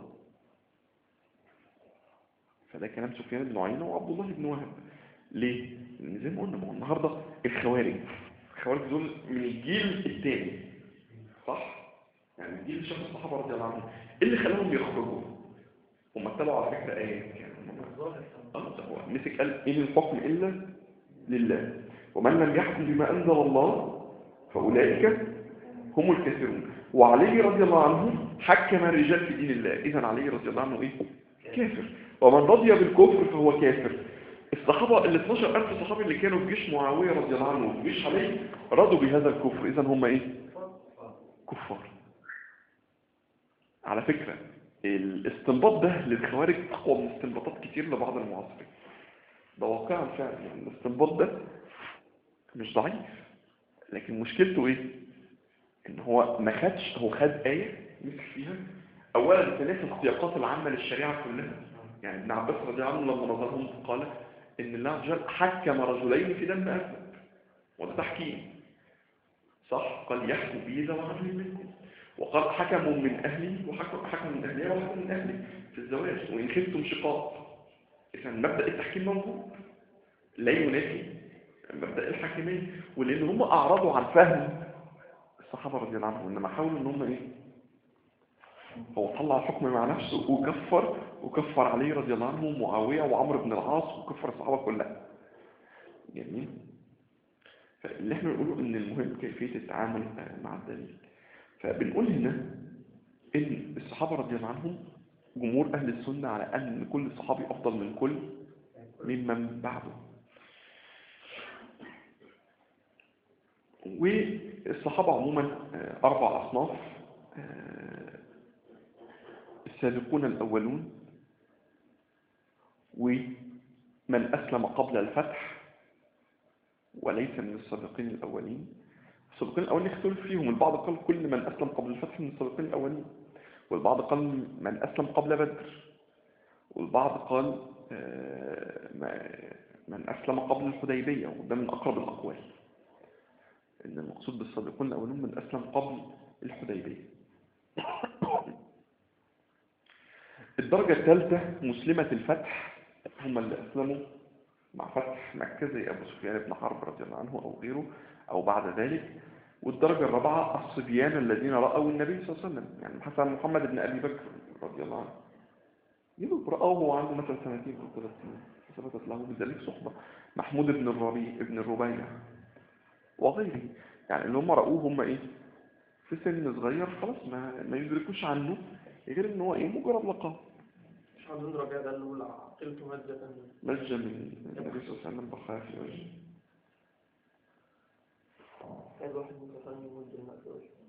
فده كلام سفيان بن عيينة وعبد الله بن وهب ليه؟ لأن زي ما قلنا ما هو النهاردة الخوارج الخوارج دول من الجيل الثاني صح؟ يعني الجيل شاف الصحابة رضي الله عنهم ايه اللي خلاهم يخرجوا؟ هم اتبعوا على فكرة آيات يعني هم الظاهر آه، ده هو مسك قال إن الحكم إلا لله ومن لم يحكم بما أنزل الله فأولئك هم الكافرون وعلي رضي الله عنه حكم الرجال في دين الله إذا علي رضي الله عنه إيه؟ كافر ومن رضي بالكفر فهو كافر الصحابة ال 12000 صحابي اللي كانوا في جيش معاوية رضي الله عنه وفي جيش علي رضوا بهذا الكفر إذا هم إيه؟ كفار على فكرة الاستنباط ده للخوارج أقوى من استنباطات كتير لبعض المعاصرين ده واقعا فعلا يعني الاستنباط ده مش ضعيف لكن مشكلته ايه ان هو ما خدش هو خد آية مسك فيها اولا تناسى السياقات العامة للشريعة كلها يعني ابن عباس رضي الله عنه لما نظرهم قال ان الله عز وجل حكم رجلين في دم أسد وده تحكيم صح قال يحكم به ذو عدل منكم وقال حكم من أهلي وحكم حكم من أهلي وحكم من أهلي في الزواج وإن خفتم شقاق إذا مبدأ التحكيم موجود لا ينافي مبدأ الحاكمية ولأن هم أعرضوا عن فهم الصحابة رضي الله عنهم إنما حاولوا إن هم إيه هو طلع الحكم مع نفسه وكفر وكفر علي رضي الله عنه ومعاوية وعمرو بن العاص وكفر الصحابة كلها جميل فاللي احنا نقوله ان المهم كيفية التعامل آه، مع الدليل فبنقول هنا ان الصحابة رضي الله عنهم جمهور اهل السنة على ان كل صحابي افضل من كل ممن بعده والصحابة عموما آه، اربع اصناف آه، السابقون الاولون ومن اسلم قبل الفتح وليس من السابقين الأولين السابقين الأولين اختلف فيهم البعض قال كل من أسلم قبل الفتح من السابقين الأولين والبعض قال من أسلم قبل بدر والبعض قال آه، ما- من أسلم قبل الحديبية وده من أقرب الأقوال إن المقصود بالسابقون الأولون من أسلم قبل الحديبية الدرجة الثالثة مسلمة الفتح هم اللي أسلموا مع فتح مكة زي أبو سفيان بن حرب رضي الله عنه أو غيره أو بعد ذلك والدرجة الرابعة الصبيان الذين رأوا النبي صلى الله عليه وسلم يعني مثلا محمد بن أبي بكر رضي الله عنه يقول رأوه وهو عنده مثلا سنتين أو ثلاث سنين ثبتت له بذلك صحبة محمود بن الربيع ابن الربيع وغيره يعني اللي هم رأوه هم إيه في سن صغير خلاص ما, ما يدركوش عنه غير إن هو إيه مجرد لقب مش عاوزين رجاء ده اللي عقلت مادة مجة من النبي صلى الله عليه وسلم بخاف في وجهه عايز واحد متفاهم يمد الماء في وجهه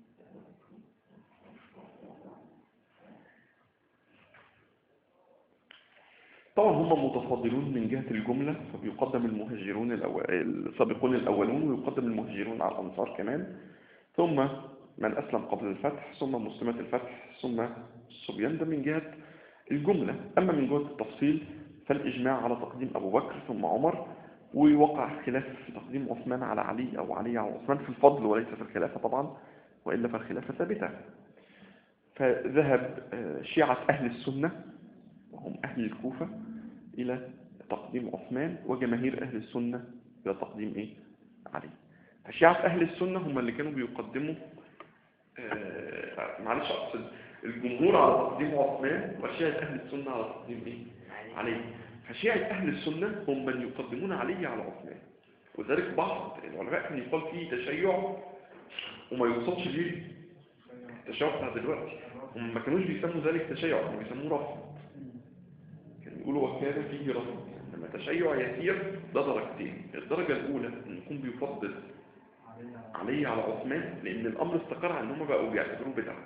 طبعا هم متفاضلون من جهة الجملة فبيقدم المهاجرون الأول... السابقون الأولون ويقدم المهاجرون على الأنصار كمان ثم من أسلم قبل الفتح ثم مسلمات الفتح ثم الصبيان ده من جهة الجملة أما من جهة التفصيل فالإجماع على تقديم أبو بكر ثم عمر ويوقع خلاف في تقديم عثمان على علي أو علي على عثمان في الفضل وليس في الخلافة طبعا وإلا فالخلافة ثابتة فذهب آه، شيعة أهل السنة وهم أهل الكوفة إلى تقديم عثمان وجماهير أهل السنة إلى تقديم إيه؟ علي فشيعة أهل السنة هم اللي كانوا بيقدموا آه، معلش أقصد الجمهور على تقديم عثمان وشيعة أهل السنة على تقديم إيه؟ علي فشيعة أهل السنة هم من يقدمون علي على عثمان وذلك بعض العلماء كان يقال فيه تشيع وما يوصلش ليه التشيع بتاع دلوقتي هم ما كانوش بيسموا ذلك تشيع كانوا بيسموه رفض كانوا يقولوا وكان فيه رفض لما تشيع يسير ده درجتين الدرجة الأولى إن يكون بيفضل علي على عثمان لأن الأمر استقر على إن هم بقوا بيعتبروه بدعة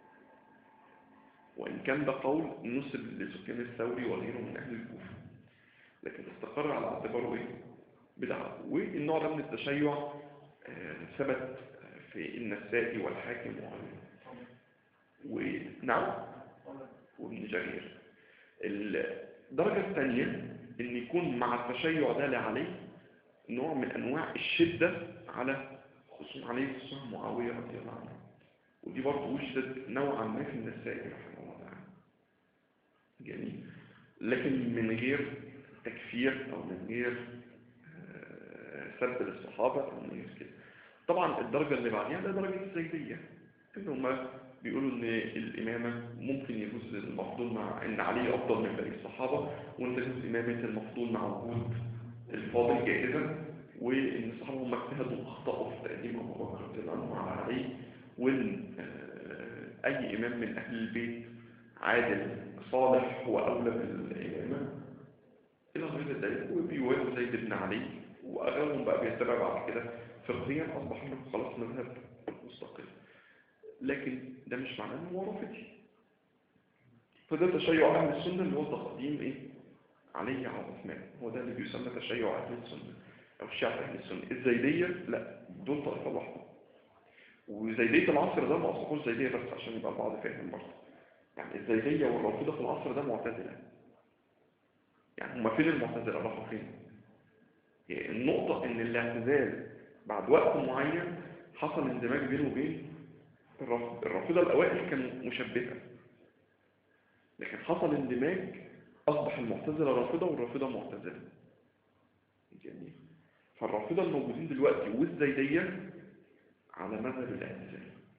وإن كان ده قول نسب لسفيان الثوري وغيره من أهل الكوفة لكن استقر على اعتباره إيه؟ بدعة والنوع ده من التشيع آه، ثبت في النسائي والحاكم وغيره ونعم وابن جرير الدرجة الثانية ان يكون مع التشيع ده لعلي نوع من انواع الشدة على خصوم عليه خصوصا معاوية رضي الله عنه ودي برضه وجدت نوعا ما في النسائي رحمه الله تعالى جميل لكن من غير تكفير او من غير آه، سب للصحابة او من غير كده طبعا الدرجة اللي بعديها ده درجة الزيدية ان هم بيقولوا ان الامامة ممكن يجوز المفضول مع ان علي افضل من باقي الصحابة وان تجوز امامة المفضول مع وجود الفاضل جائزة وان الصحابة هم اجتهدوا واخطأوا في تقديم ابو بكر رضي الله عنه على علي وان آه، اي امام من اهل البيت عادل صالح هو اولى بالامامة الى غير ذلك وبيوالوا زيد بن علي واغلبهم بقى بيتبع بعد كده فقهيا اصبح له خلاص مذهب مستقل لكن ده مش معناه انه هو رافضي فده تشيع اهل السنه اللي هو تقديم ايه علي على عثمان هو ده اللي بيسمى تشيع اهل السنه او شيعة اهل السنه الزيديه لا دول طائفه لوحده وزيديه العصر ده ما اصبحوش زيديه بس عشان يبقى البعض فاهم برضه يعني الزيديه والرافضه في العصر ده معتزله يعني هما فين المعتزله راحوا فين هي النقطه ان الاعتزال بعد وقت معين حصل اندماج بينه وبين الرافض- الرافضة الأوائل كانوا مشبهة لكن حصل اندماج أصبح المعتزلة رافضة والرافضة معتزلة جميل فالرافضة الموجودين دلوقتي والزيدية على مذهب الاعتزال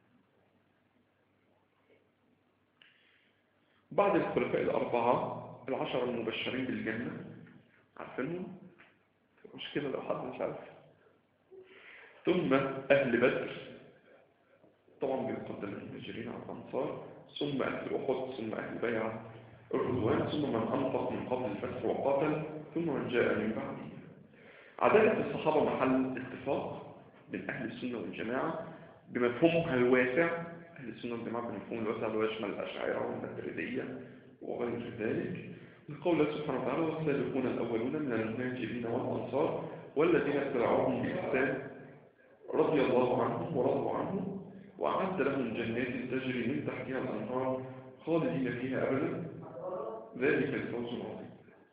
بعد الخلفاء الأربعة العشرة المبشرين بالجنة عارفينهم؟ مشكلة لو حد مش عارف ثم أهل بدر طبعا بيقدم المهاجرين على الأنصار ثم أهل أحد ثم أهل بيعة الرضوان ثم من أنفق من قبل الفتح وقاتل ثم من جاء من بعده عدالة الصحابة محل اتفاق بين أهل السنة والجماعة بمفهومها الواسع أهل السنة والجماعة بمفهوم الواسع اللي هو يشمل الأشاعرة والماتريدية وغير ذلك لقول الله سبحانه وتعالى والسابقون الأولون من المهاجرين والأنصار والذين اتبعوهم بإحسان رضي الله عنهم ورضوا عنه وأعد لهم جنات تجري من تحتها الأنهار خالدين فيها أبدا ذلك الفوز العظيم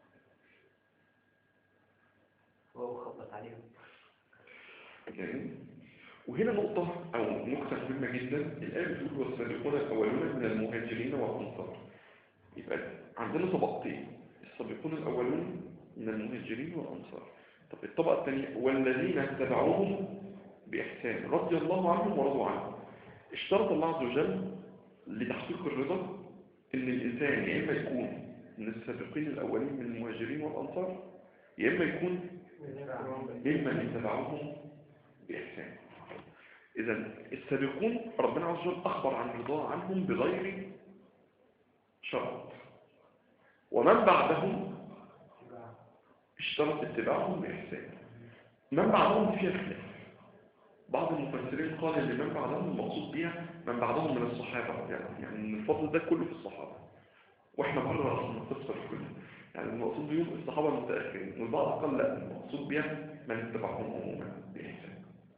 وهو خبط عليهم جميل وهنا نقطة أو نقطة مهمة جدا الآية بتقول والسابقون الأولون من المهاجرين والأنصار يبقى عندنا طبقتين السابقون الأولون من المهاجرين والأنصار طب الطبقة الثانية والذين اتبعوهم بإحسان رضي الله عنهم ورضوا عنه اشترط الله عز وجل لتحقيق الرضا ان الانسان يا اما يكون من السابقين الاولين من المهاجرين والانصار يا اما يكون ممن اتبعوهم باحسان اذا السابقون ربنا عز وجل اخبر عن رضاه عنهم بغير شرط ومن بعدهم اشترط اتباعهم باحسان من بعدهم فيها خلاف بعض المفسرين قال ان من بعدهم المقصود بها من بعدهم من الصحابة يعني, يعني إن الفضل ده كله في الصحابة واحنا بره اصلا القصة كله يعني المقصود بيهم الصحابة المتأخرين والبعض قال لا المقصود بها من اتبعهم عموما بإحسان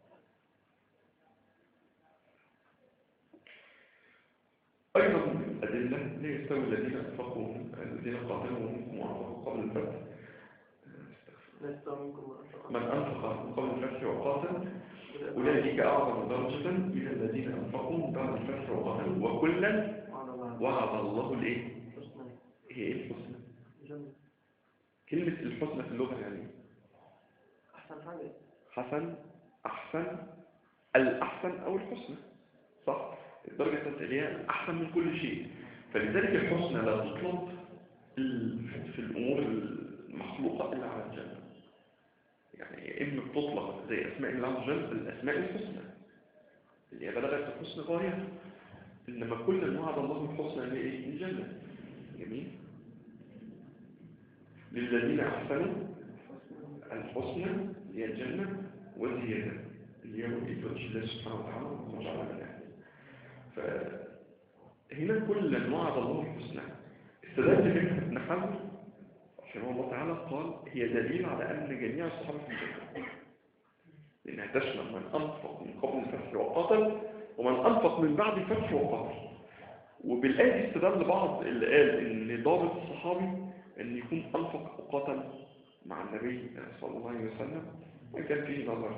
أيضا من الأدلة لا يستوي الذين أنفقوا الذين قاتلوا منكم وأنفقوا قبل الفتح لست منكم من أنفق قبل الفتح وقاتل أولئك أعظم درجة من الذين أنفقوا بعد الفتح وقاتلوا وكلا وعلى الله وعد الله الإيه؟ حسنى هي إيه الحسنى؟ جنة كلمة الحسنى في اللغة يعني إيه؟ أحسن حاجة حسن أحسن الأحسن أو الحسنى صح؟ الدرجة الثالثة اللي هي الأحسن من كل شيء فلذلك الحسنى لا تطلب ال- في الأمور المخلوقة إلا على الجنة يعني يا إما بتطلق زي أسماء الله عز وجل الأسماء الحسنى اللي هي بلغت الحسنى غاية إنما كل من وعد الله الحسنى اللي إيه؟ الجنة جميل للذين أحسنوا الحسنى هي الجنة والزيادة اللي هي رؤية وجه الله سبحانه وتعالى وجعل من أهله فهنا كل من وعد الله الحسنى استدل منها ابن حزم رحمه الله تعالى قال هي دليل على أن جميع الصحابة في الجنة لأنها تشمل من أنفق من قبل الفتح وقاتل ومن أنفق من بعد الفتح وقاتل وبالآية دي استدل بعض اللي قال إن ضابط الصحابي أن يكون أنفق وقاتل مع النبي صلى الله عليه وسلم وكان فيه نظر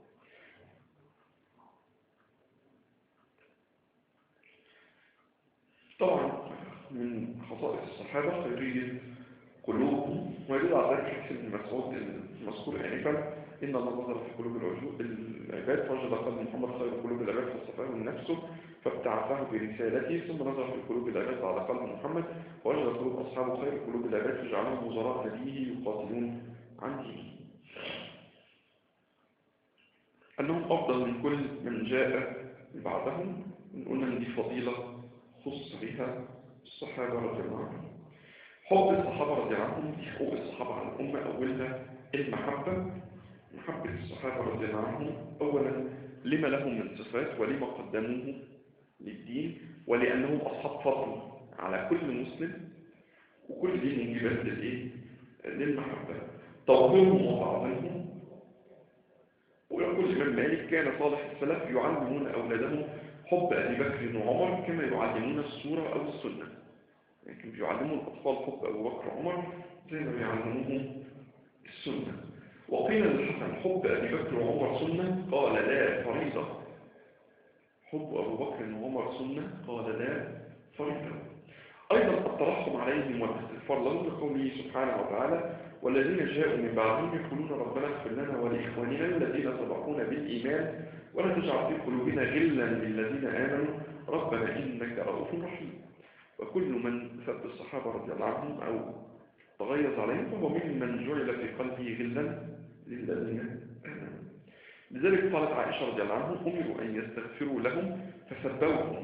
طبعا من خصائص الصحابة خيرية قلوبهم ويدل على ذلك حديث ابن مسعود المذكور آنفا إن الله نظر في قلوب العجو- العباد فوجد قلب محمد خير قلوب العباد فاصطفاه من نفسه فابتعثه برسالته ثم نظر في قلوب العباد بعد قلب محمد فوجد قلوب أصحابه خير قلوب العباد فجعلهم وزراء نبيه يقاتلون عن دينه أنهم أفضل من كل من جاء بعدهم قلنا أن دي فضيلة خص بها الصحابة رضي الله عنهم حب الصحابة رضي الله عنهم دي حقوق الصحابة على الأمة أولها المحبة محبة الصحابة رضي الله عنهم أولا لما لهم من صفات ولما قدموه للدين ولأنهم أصحاب فضل على كل مسلم وكل دي موجبات للإيه؟ للمحبة توقيرهم وتعظيمهم ويقول الإمام مالك كان صالح السلف يعلمون أولادهم حب أبي بكر وعمر كما يعلمون السورة أو السنة لكن بيعلموا الأطفال حب أبو بكر وعمر زي ما بيعلموهم السنة وقيل للحسن حب أبي بكر وعمر سنة قال لا فريضة حب أبو بكر وعمر سنة قال لا فريضة أيضا الترحم عليهم والاستغفار لهم لقوله سبحانه وتعالى والذين جاءوا من بعدهم يقولون ربنا اغفر لنا ولإخواننا الذين سبقونا بالإيمان ولا تجعل في قلوبنا غلا للذين آمنوا ربنا إنك رؤوف رحيم وكل من سب الصحابة رضي الله عنهم أو تغيظ عليهم فهو ممن جعل في قلبه غلا للذين آمنوا لذلك قالت عائشة رضي الله عنها أمروا أن يستغفروا لهم فسبوهم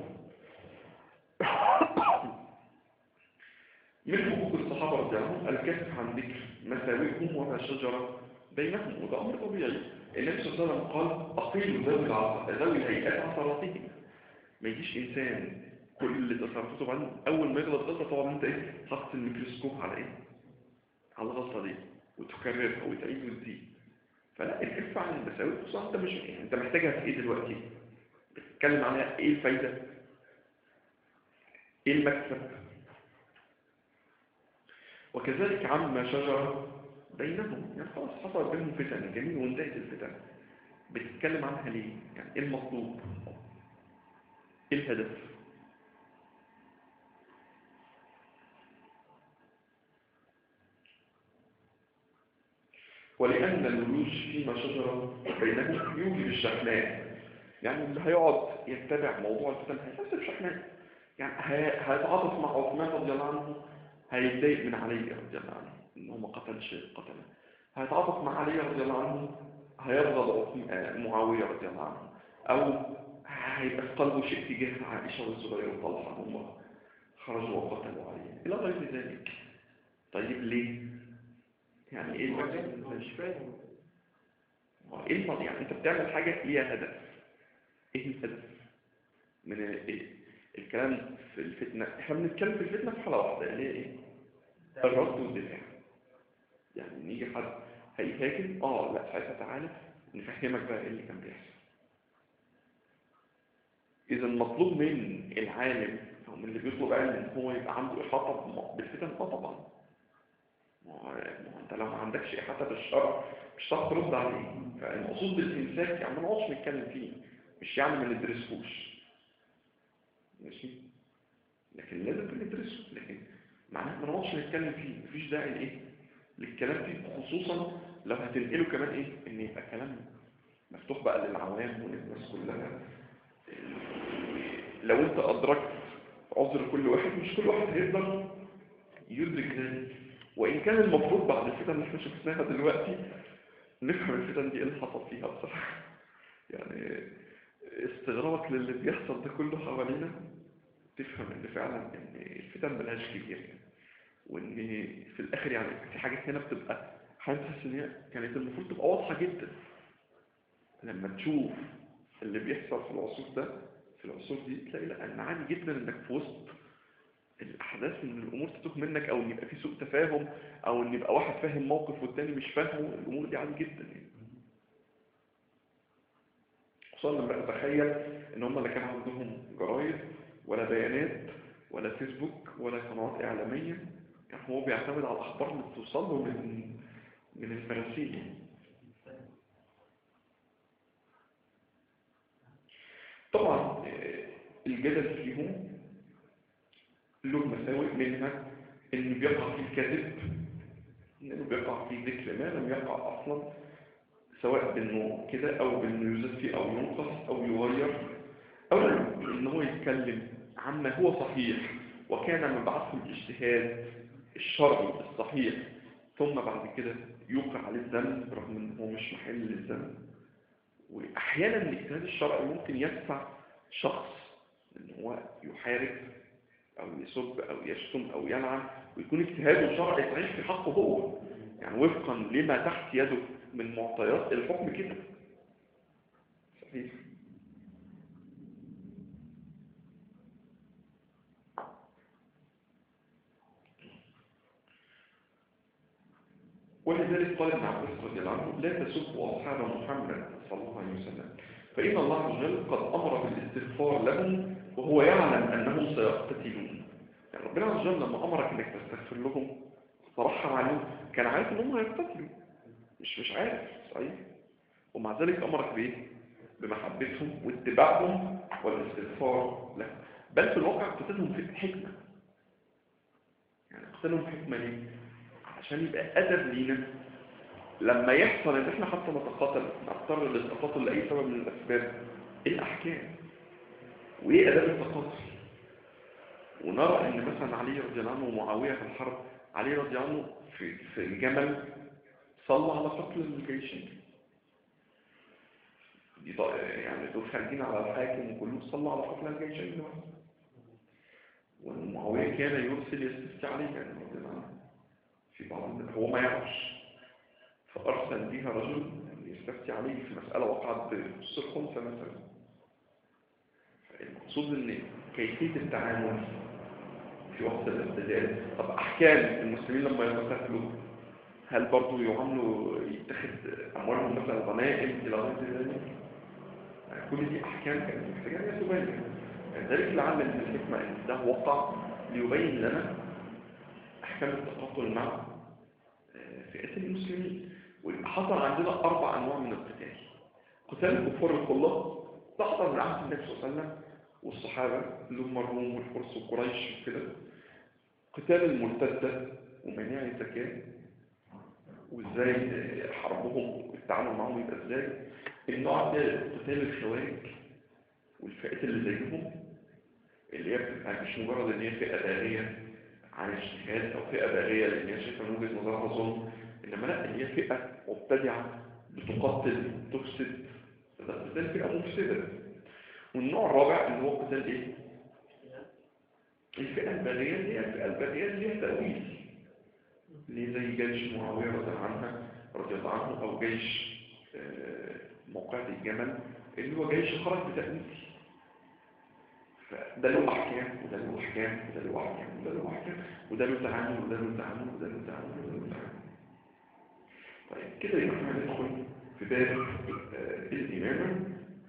من حقوق الصحابة رضي الله عنهم الكف عن ذكر مساوئهم وما شجر بينهم وده أمر طبيعي النبي صلى الله عليه وسلم قال أقيلوا ذوي العصا ذوي الهيئات عصراتهم ما يجيش إنسان كل اللي تصرفته بعدين أول ما يغلط غلطة طبعا أنت إيه حاطط الميكروسكوب على إيه على الغلطة دي وتكررها وتعيد وتزيد فلا الكف عن المساوئ خصوصا أنت مش أنت محتاجها في إيه دلوقتي بتتكلم عنها إيه الفايدة إيه المكسب وكذلك عما شجر بينهم يعني خلاص حصل بينهم فتن جميل وانتهت الفتن بتتكلم عنها ليه يعني ايه المطلوب ايه الهدف ولأن الولوج فيما شجر بينهم يوجب الشحناء يعني اللي هيقعد يتبع موضوع الفتن هيحس بشحناء يعني هي- هيتعاطف مع عثمان رضي الله عنه هيتضايق من علي رضي الله عنه ان هو ما قتلش قتله هيتعاطف مع علي رضي الله عنه هيرغب عثم- آه، معاويه رضي الله عنه او هيبقى في قلبه شيء تجاه عائشه والزبير وطلحه هم خرجوا وقتلوا علي الى غير ذلك طيب ليه يعني ايه هو المقصود هو مش فاهم هو ايه المقصود يعني انت بتعمل حاجه ليها هدف ايه الهدف من ال- إيه؟ الكلام في الفتنه احنا بنتكلم في الفتنه في حاله واحده اللي هي ايه الرد والدفاع يعني نيجي حد هيهاجم اه لا ساعتها تعالى نفهمك بقى ايه اللي كان بيحصل اذا مطلوب من العالم او من اللي بيطلب علم ان هو يبقى عنده احاطه بم- بالفتن اه طبعا ما هو ما هو انت لو ما عندكش احاطه بالشرع مش هتعرف ترد عليه فالمقصود بالامساك يعني ما نقعدش نتكلم فيه مش يعني ما ندرسهوش ماشي لكن لازم ندرسه لكن معناه ما نقعدش نتكلم فيه مفيش داعي لايه للكلام فيه خصوصا لو هتنقله كمان ايه ان يبقى كلام مفتوح بقى للعوام وللناس كلها لو انت ادركت عذر كل واحد مش كل واحد هيقدر يدرك ذلك وان كان المفروض بعد الفتن اللي احنا شفناها دلوقتي نفهم الفتن دي ايه اللي حصل فيها بصراحه يعني استغرابك للي بيحصل ده كله حوالينا تفهم ان فعلا ان الفتن ملهاش كبير يعني وان في الاخر يعني في حاجات هنا بتبقى حاسس ان هي كانت المفروض تبقى واضحه جدا لما تشوف اللي بيحصل في العصور ده في العصور دي تلاقي لا ان عادي جدا انك في وسط الاحداث ان الامور تتوه منك او ان يبقى في سوء تفاهم او ان يبقى واحد فاهم موقف والتاني مش فاهمه الامور دي عادي جدا يعني خصوصا لما تتخيل ان هم لا كان عندهم جرايد ولا بيانات ولا فيسبوك ولا قنوات اعلاميه يعني هو بيعتمد على الاخبار اللي بتوصل له من من المراسيل يعني. طبعا آه، الجدل فيهم له مساوئ منها انه بيقع فيه كذب انه بيقع فيه ذكر ما لم يقع اصلا سواء بانه كده او بانه يزاد فيه او ينقص او يغير او ان هو يتكلم عما هو صحيح وكان مبعثه الاجتهاد الشرعي الصحيح ثم بعد كده يوقع عليه الذنب رغم ان هو مش محل للذنب واحيانا الاجتهاد الشرعي ممكن يدفع شخص ان هو يحارب او يسب او يشتم او يلعن ويكون اجتهاده الشرعي صحيح في حقه هو يعني وفقا لما تحت يده من معطيات الحكم كده صحيح ولذلك قال ابن عباس رضي الله عنه لا تسبوا اصحاب محمد صلى الله عليه وسلم فان الله عز وجل قد امر بالاستغفار لهم وهو يعلم انهم سيقتتلون يعني ربنا عز وجل لما امرك انك تستغفر لهم ترحم عليهم كان عارف انهم هيقتتلوا مش مش عارف صحيح ومع ذلك امرك بايه بمحبتهم واتباعهم والاستغفار لهم بل في الواقع قتلهم في حكمه يعني قتلهم حكمه ليه عشان يبقى ادب لينا لما يحصل ان احنا حتى نتقاتل نضطر للتقاتل لاي سبب من الاسباب ايه الاحكام وايه اداب التقاتل ونرى ان مثلا علي رضي الله عنه ومعاويه في الحرب علي رضي الله عنه في في الجمل صلى على قتل الجيشين دي ض- يعني دول خارجين على الحاكم وكلهم صلوا على قتل الجيشين دول. ومعاويه كان يرسل يستفتي عليه يعني رضي الله عنه في بعض الناس هو ما يعرفش فأرسل بها رجل يستفتي عليه في مسألة وقعت بنص الخمسة مثلا المقصود ان كيفية التعامل في وقت الابتدال طب أحكام المسلمين لما يتقاتلوا هل برضو يعاملوا يتخذ أموالهم مثلا غنائم إلى غير ذلك يعني كل دي أحكام كانت محتاجة أن تبين ذلك لعل من الحكمة أن ده وقع ليبين لنا أحكام التقاتل مع آه، فئات المسلمين ويبقى حصل عندنا أربع أنواع من القتال قتال الكفار الخلاص تحصل من عهد النبي صلى الله عليه وسلم والصحابة اللي هم الروم والفرس وقريش وكده قتال المرتدة ومناع الزكاة وازاي آه، حربهم والتعامل معهم يبقى ازاي النوع ده قتال الخوارج والفئات اللي زيهم اللي هي بتبقى مش مجرد ان هي فئة باغية عن اجتهاد او فئة باغية لان هي شايفة من وجهة نظرها ظلم انما لا اللي هي فئة مبتدعة بتقتل تفسد ده قتال فئة مفسدة والنوع الرابع اللي هو قتال ايه؟ الفئة الباغية اللي هي الفئة الباغية اللي هي تأويل اللي زي جيش معاوية رضي الله عنها رضي الله عنه او جيش آه، موقعة الجمل اللي هو جيش خرج بتأويل فده له أحكام وده له أحكام وده له أحكام وده له أحكام وده له تعامل وده له تعامل وده له تعامل وده له تعامل طيب كده يبقى احنا ندخل في باب آه، الإمامة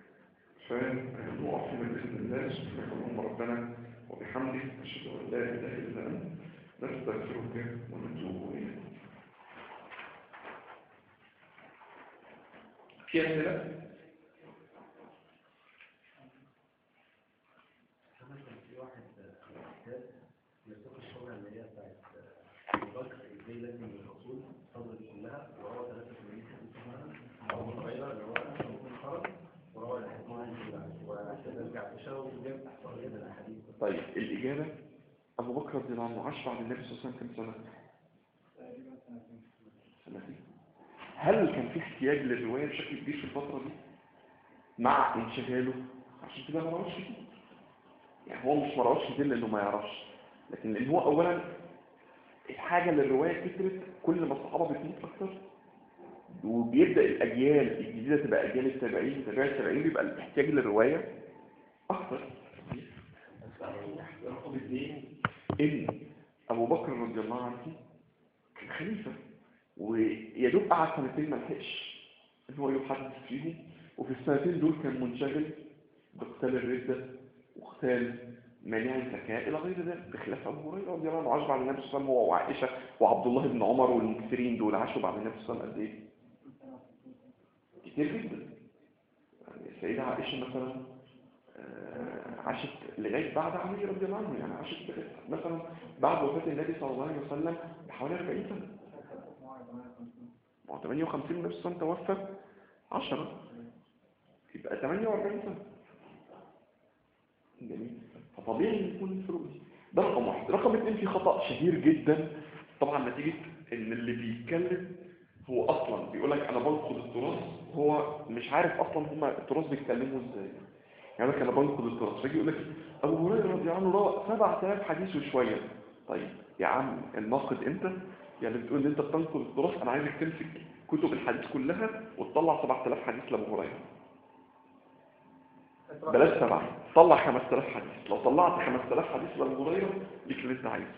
فنقف هنا بإذن الله سبحانك اللهم ربنا وبحمدك أشهد أن لا إله إلا أنت نستغفرك ونتوب إليك في أسئلة؟ مثلا في واحد كتاب يسوق الشغلة اللي هي بتاعت أبو بكر ازاي لازم الرسول الصدر دي كلها وروى 83 حديث منها أبو هريرة اللي هو ممكن خرج وروى الحكمان وعشان نرجع تشاور وجاب إحصائيات الأحاديث طيب الإجابة أبو بكر رضي الله عنه عاش بعد النبي صلى الله عليه وسلم كم سنة؟ سنتين هل كان في احتياج للرواية بشكل كبير في الفترة دي؟ مع انشغاله عشان كده ما روش كتير يعني هو مش مروش يدل انه ما يعرفش لكن لان هو اولا الحاجة للرواية كترت كل ما الصحابة بتموت اكتر وبيبدأ الاجيال الجديدة تبقى اجيال التابعين تابعين التابعين بيبقى الاحتياج للرواية اكتر رقم اثنين ان ابو بكر رضي الله عنه كان خليفة ويدوب قعد سنتين ما لحقش ان هو يحدث فيهم وفي السنتين دول كان منشغل بقتال الردة وقتال مانع الزكاة إلى غير ذلك بخلاف أبو هريرة رضي الله عنه عاش بعد النبي صلى الله عليه وسلم هو وعائشة وعبد الله بن عمر والمكثرين دول عاشوا بعد النبي صلى الله عليه وسلم قد إيه؟ كتير جدا يعني السيدة عائشة مثلا آه، عاشت لغاية بعد علي رضي الله عنه يعني عاشت مثلا بعد وفاة النبي صلى الله عليه وسلم بحوالي 40 سنة ما هو 58 النبي صلى الله عليه وسلم توفى 10 يبقى 48 سنة جميل فطبيعي ان يكون الفروق دي ده رقم واحد رقم اتنين في خطأ شهير جدا طبعا نتيجة ان اللي بيتكلم هو اصلا بيقول لك انا بنقد التراث هو مش عارف اصلا هما التراث بيتكلموا ازاي يعني لك انا بنقد التراث فيجي يقول لك ابو هريره رضي الله عنه روى 7000 حديث وشويه طيب يا عم الناقد انت يعني بتقول ان انت بتنقد التراث انا عايزك تمسك كتب الحديث كلها وتطلع 7000 حديث لابو هريره بلاش سبعة طلع 5000 حديث لو طلعت 5000 حديث لابو هريره ليك اللي انت عايزه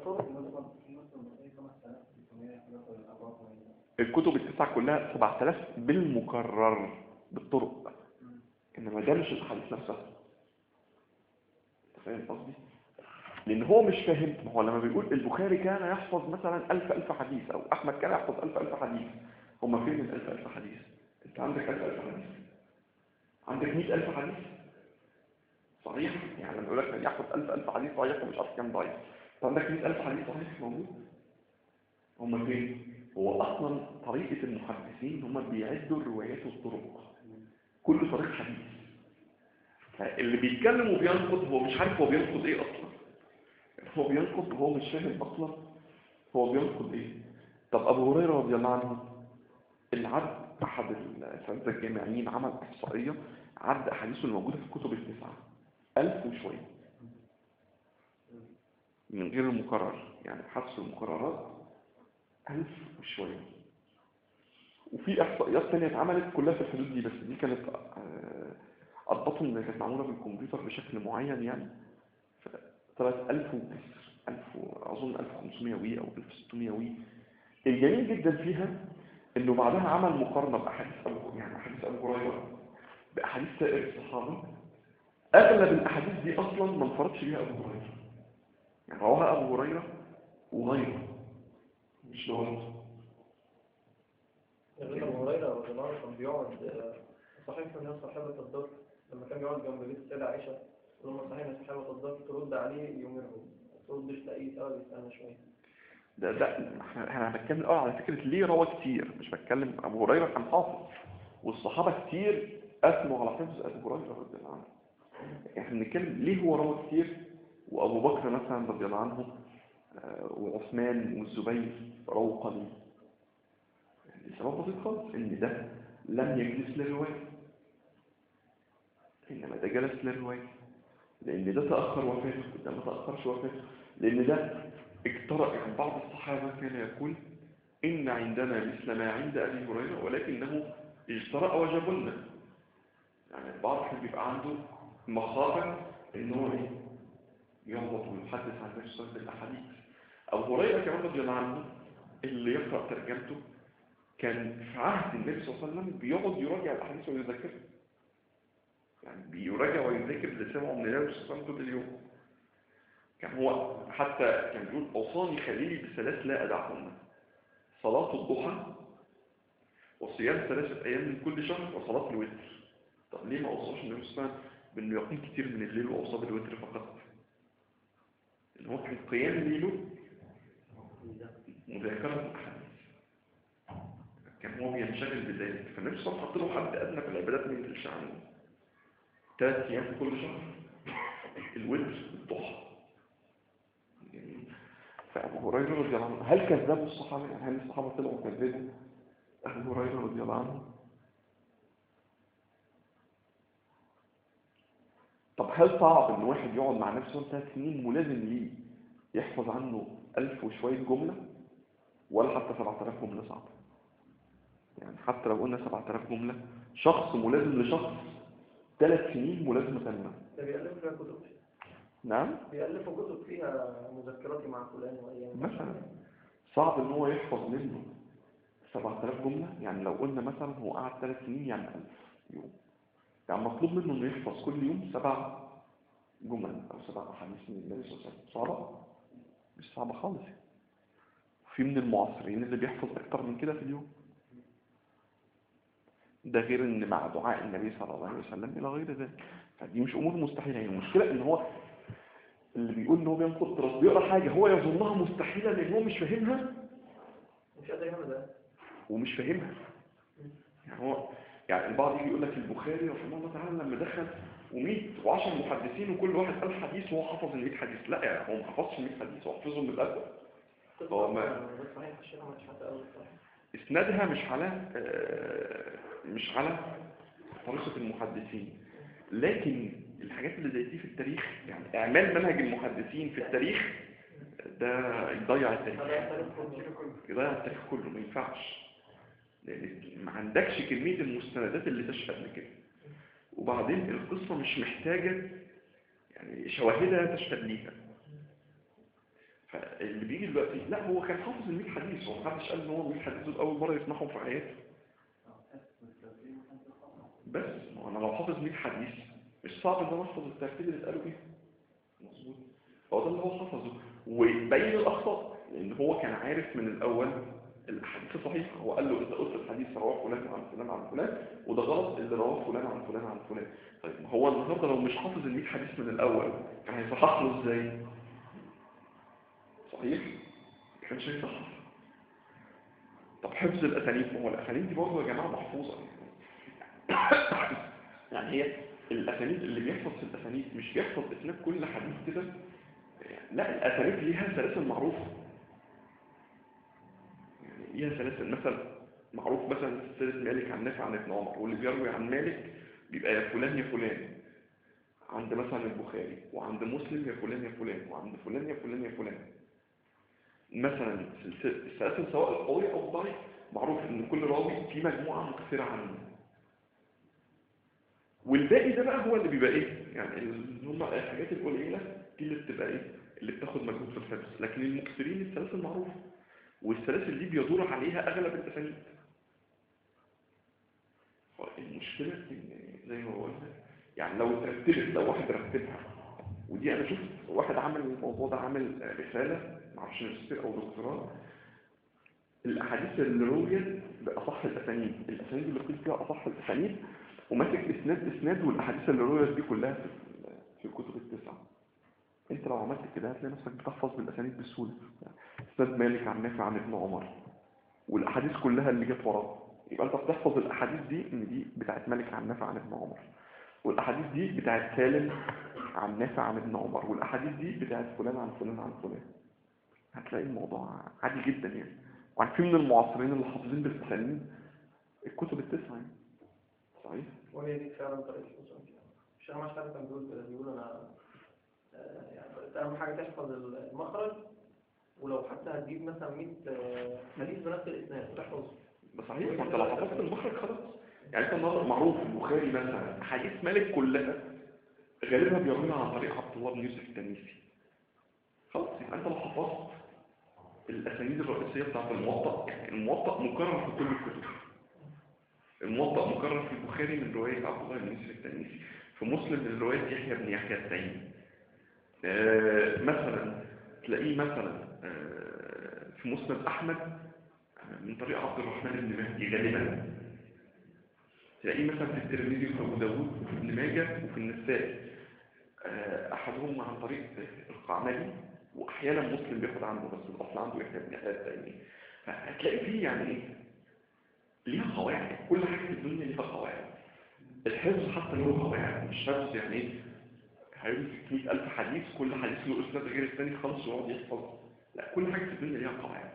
الكتب التسعة كلها 7000 بالمكرر بالطرق انما ده مش الحديث نفسها انت فاهم قصدي لان هو مش فاهم ما هو لما بيقول البخاري كان يحفظ مثلا ألف ألف حديث او احمد كان يحفظ ألف ألف حديث هما فين من ألف ألف حديث انت عندك ألف ألف حديث عندك مئة ألف حديث صحيح يعني لما يقول لك يحفظ ألف ألف حديث صحيح ومش عارف كام ضعيف انت عندك مئة ألف حديث صحيح موجود هما فين هو اصلا طريقة المحدثين هما بيعدوا الروايات والطرق كل طريق حديث فاللي بيتكلم وبينقد هو مش عارف هو بينقد ايه اصلا هو بينقد وهو مش فاهم اصلا هو بينقد ايه طب ابو هريره رضي الله عنه اللي عد احد الاساتذه الجامعيين عمل احصائيه عد احاديثه الموجوده في الكتب التسعه ألف وشويه من غير المكرر يعني حدث المكررات ألف وشويه وفي احصائيات ثانيه اتعملت كلها في الحدود دي بس دي كانت آه، أضبطهم اللي كانت معمولة بالكمبيوتر بشكل معين يعني طلعت 1000 وكسر 1000 أظن 1500 وي أو 1600 وي الجميل جدا فيها إنه بعدها عمل مقارنة بأحاديث أبو يعني أحاديث أبو هريرة بأحاديث سائر الصحابة أغلب الأحاديث دي أصلا ما انفردش بيها أبو هريرة يعني رواها أبو هريرة وغيره مش لوحده يعني ابو هريره رضي الله عنه كان بيقعد آه، صحيح ان هي صاحبه الدار لما كان بيقعد جنب بيت السيده عائشه تقول له صحيح ان صاحبه الدار ترد عليه يومرهم ما تردش لاي سؤال يسالنا شويه ده ده احنا احنا بنتكلم الاول على فكره ليه روى كتير مش بتكلم ابو هريره كان حافظ والصحابه كتير اثنوا على حفظ ابو هريره رضي الله عنه احنا بنتكلم ليه هو روى كتير وابو بكر مثلا رضي الله عنه آه، وعثمان والزبير رووا قليل السبب بسيط خالص ان ده لم يجلس للروايه انما ده جلس للروايه لان ده تاخر وفاته ده ما تاخرش وفاته لان ده اقترأ عن بعض الصحابة كان يقول إن عندنا مثل ما عند أبي هريرة ولكنه اجترأ وجبلنا يعني البعض كان بيبقى عنده مخافة إن هو إيه؟ يغلط ويحدث عن نفسه بالأحاديث أبو هريرة كمان رضي الله عنه اللي يقرأ ترجمته كان في عهد النبي صلى الله عليه وسلم بيقعد يراجع الأحاديث ويذاكرها يعني بيراجع ويذاكر اللي سمعه من النبي صلى الله عليه وسلم طول اليوم كان هو حتى كان بيقول أوصاني خليلي بثلاث لا أدعهن صلاة الضحى وصيام ثلاثة أيام من كل شهر وصلاة الوتر طب ليه ما أوصاش النبي صلى الله عليه وسلم بأنه يقوم كتير من الليل وأوصى بالوتر فقط إن هو كان قيام ليله مذاكرة الأحاديث كان هو بينشغل بذلك فالنبي صلى الله عليه وسلم حط له حد أدنى في العبادات من ينزلش عنه ثلاث أيام في كل شهر الوتر الضحى جميل. فأبو هريرة رضي الله عنه هل كذبوا الصحابة؟ يعني هل الصحابة طلعوا كذبوا أبو هريرة رضي الله عنه؟ طب هل صعب ان واحد يقعد مع نفسه ثلاث سنين ملازم ليه يحفظ عنه ألف وشوية جملة ولا حتى 7000 جملة صعب يعني حتى لو قلنا 7000 جملة شخص ملازم لشخص ثلاث سنين ملازمة تامة ده بيألفوا فيها كتب نعم بيألفوا كتب فيها مذكراتي مع فلان وأيام مثلا صعب ان هو يحفظ منه 7000 جملة يعني لو قلنا مثلا هو قعد ثلاث سنين يعني 1000 يوم يعني مطلوب منه انه يحفظ كل يوم سبع جمل او سبع احاديث من النبي صلى الله عليه وسلم صعبة مش صعبة خالص في من المعاصرين اللي بيحفظ اكتر من كده في اليوم ده غير ان مع دعاء النبي صلى الله عليه وسلم الى غير ذلك فدي مش امور مستحيله هي المشكله ان هو اللي بيقول ان هو بينقض التراث بيقرا حاجه هو يظنها مستحيله لان هو مش فاهمها مش قادر يعمل ده ومش فاهمها يعني هو يعني البعض يجي يقول لك البخاري رحمه الله تعالى لما دخل و100 و10 محدثين وكل واحد قال حديث وهو حفظ ال 100 حديث لا يعني هو ما حفظش ال 100 حديث هو حفظهم من الاول هو ما- بس صحيح الشيخ مش حتى أول صحيح اسنادها مش على آه، مش على طريقة المحدثين لكن الحاجات اللي زي دي في التاريخ يعني اعمال منهج المحدثين في التاريخ ده يضيع التاريخ هذا يختلف كله يضيع التاريخ كله ما ينفعش لان ما عندكش كمية المستندات اللي تشهد لكده وبعدين القصة مش محتاجة يعني شواهدها تشهد ليها فاللي بيجي دلوقتي لا هو كان حافظ ال 100 حديث هو محدش قال ان هو 100 حديث دول اول مره يسمعهم في حياته بس ما هو انا لو حافظ 100 حديث مش صعب ان انا احفظ الترتيب اللي اتقالوا بيه مظبوط هو ده اللي هو حفظه وبين الاخطاء لان هو كان عارف من الاول الاحاديث الصحيحه هو قال له انت قلت الحديث رواه فلان عن فلان عن فلان وده غلط اللي رواه فلان عن فلان عن فلان طيب ما هو النهارده لو مش حافظ ال 100 حديث من الاول كان هيصحح له ازاي صحيح ما كانش هيصحح طب حفظ الاسانيد ما هو الاسانيد دي برضه يا جماعه محفوظه يعني هي الاسانيد اللي بيحفظ في الاسانيد مش بيحفظ اسناد كل حديث كده لا الاسانيد ليها سلاسل معروفه يعني ليها سلاسل مثلا معروف مثلا سلسله مالك عن نافع عن ابن عمر واللي بيروي عن مالك بيبقى يا فلان يا فلان عند مثلا البخاري وعند مسلم يا فلان يا فلان وعند فلان يا فلان يا فلان مثلا سلسلة السلاسل سواء القوي أو الضعيف معروف إن كل راوي في مجموعة مكثرة عنه والباقي ده بقى هو اللي بيبقى إيه يعني اللي هم الحاجات القليلة دي اللي بتبقى إيه اللي بتاخد مجهود في الحفظ لكن المكثرين السلاسل معروفة والسلاسل دي بيدور عليها أغلب الأسانيد المشكلة إن زي ما قلنا يعني لو ترتبت لو واحد رتبها ودي انا شفت واحد عمل الموضوع ده عامل رسالة معرفش ماجستير او دكتوراه الاحاديث اللي رويت باصح الاسانيد الاسانيد اللي قيل فيها اصح الاسانيد وماسك اسناد اسناد والاحاديث اللي رويت دي كلها في في الكتب التسعه انت لو عملت كده هتلاقي نفسك بتحفظ بالاسانيد بسهوله اسناد مالك عن نافع عن ابن عمر والاحاديث كلها اللي جت وراه يبقى انت بتحفظ الاحاديث دي ان دي بتاعت مالك عن نافع عن ابن عمر والاحاديث دي بتاعت سالم عن نافع عن ابن عمر والاحاديث دي بتاعت فلان عن فلان عن فلان هتلاقي الموضوع عادي جدا يعني وعن في من المعاصرين اللي حافظين بالاسانيد الكتب التسعه يعني صحيح وهي دي فعلا طريقة الوصول فيها الشيخ مش عارف كان بيقول كده بيقول أنا آه، يعني أهم حاجة تحفظ المخرج ولو حتى هتجيب مثلا 100 آه، حديث بنفس الإسناد وتحفظ صحيح ما انت لو حفظت المخرج خلاص يعني انت النهارده معروف البخاري مثلا حديث مالك كلها غالبا بيرويها عن طريق عبد الله بن يوسف التنيسي خلاص يبقى انت لو حفظت الاسانيد الرئيسيه بتاعت الموطأ الموطأ مكرر في كل الكتب الموطأ مكرر في البخاري من روايه عبد الله بن يوسف التنيسي في مسلم من روايه يحيى بن يحيى التيمي آه، مثلا تلاقيه مثلا آه، في مسند احمد آه، من طريق عبد الرحمن بن مهدي غالبا تلاقيه مثلا في الترمذي وفي ابو داوود وفي ابن ماجه وفي النسائي آه، احدهم عن طريق القعنبي واحيانا مسلم بياخد عنه بس الاصل عنده يحيى بن يحيى التيمي هتلاقي فيه يعني ايه ليها قواعد كل حاجه في الدنيا ليها قواعد الحفظ حتى له قواعد مش حفظ يعني ايه هيمسك 100000 حديث كل حديث له اسناد غير الثاني خالص ويقعد يحفظ لا كل حاجه في الدنيا ليها قواعد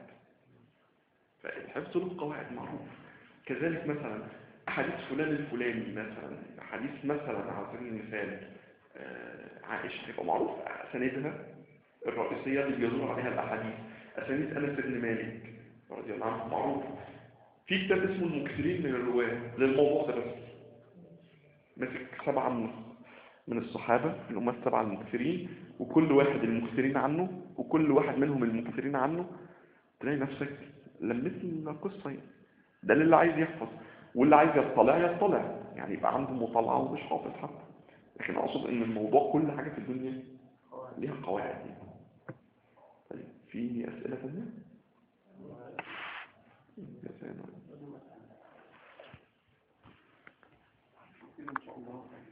فالحفظ له قواعد معروف كذلك مثلا حديث فلان الفلاني مثلا حديث مثلا على سبيل المثال آه، عائشة هيبقى معروف أساندها الرئيسية اللي بيدور عليها الأحاديث أسانيد أنس بن مالك رضي الله عنه معروف في كتاب اسمه المكثرين من الرواة للموضوع ده بس مسك سبعة من من الصحابة اللي هم السبعة المكثرين وكل واحد المكثرين عنه وكل واحد منهم المكثرين عنه تلاقي نفسك لميت القصة يعني ده اللي عايز يحفظ واللي عايز يطلع يطلع يعني يبقى عنده مطالعة ومش حافظ حتى لكن أقصد إن الموضوع كل حاجة في الدنيا ليها قواعد يعني. طيب في أسئلة ثانية؟ يا سلام. إن شاء الله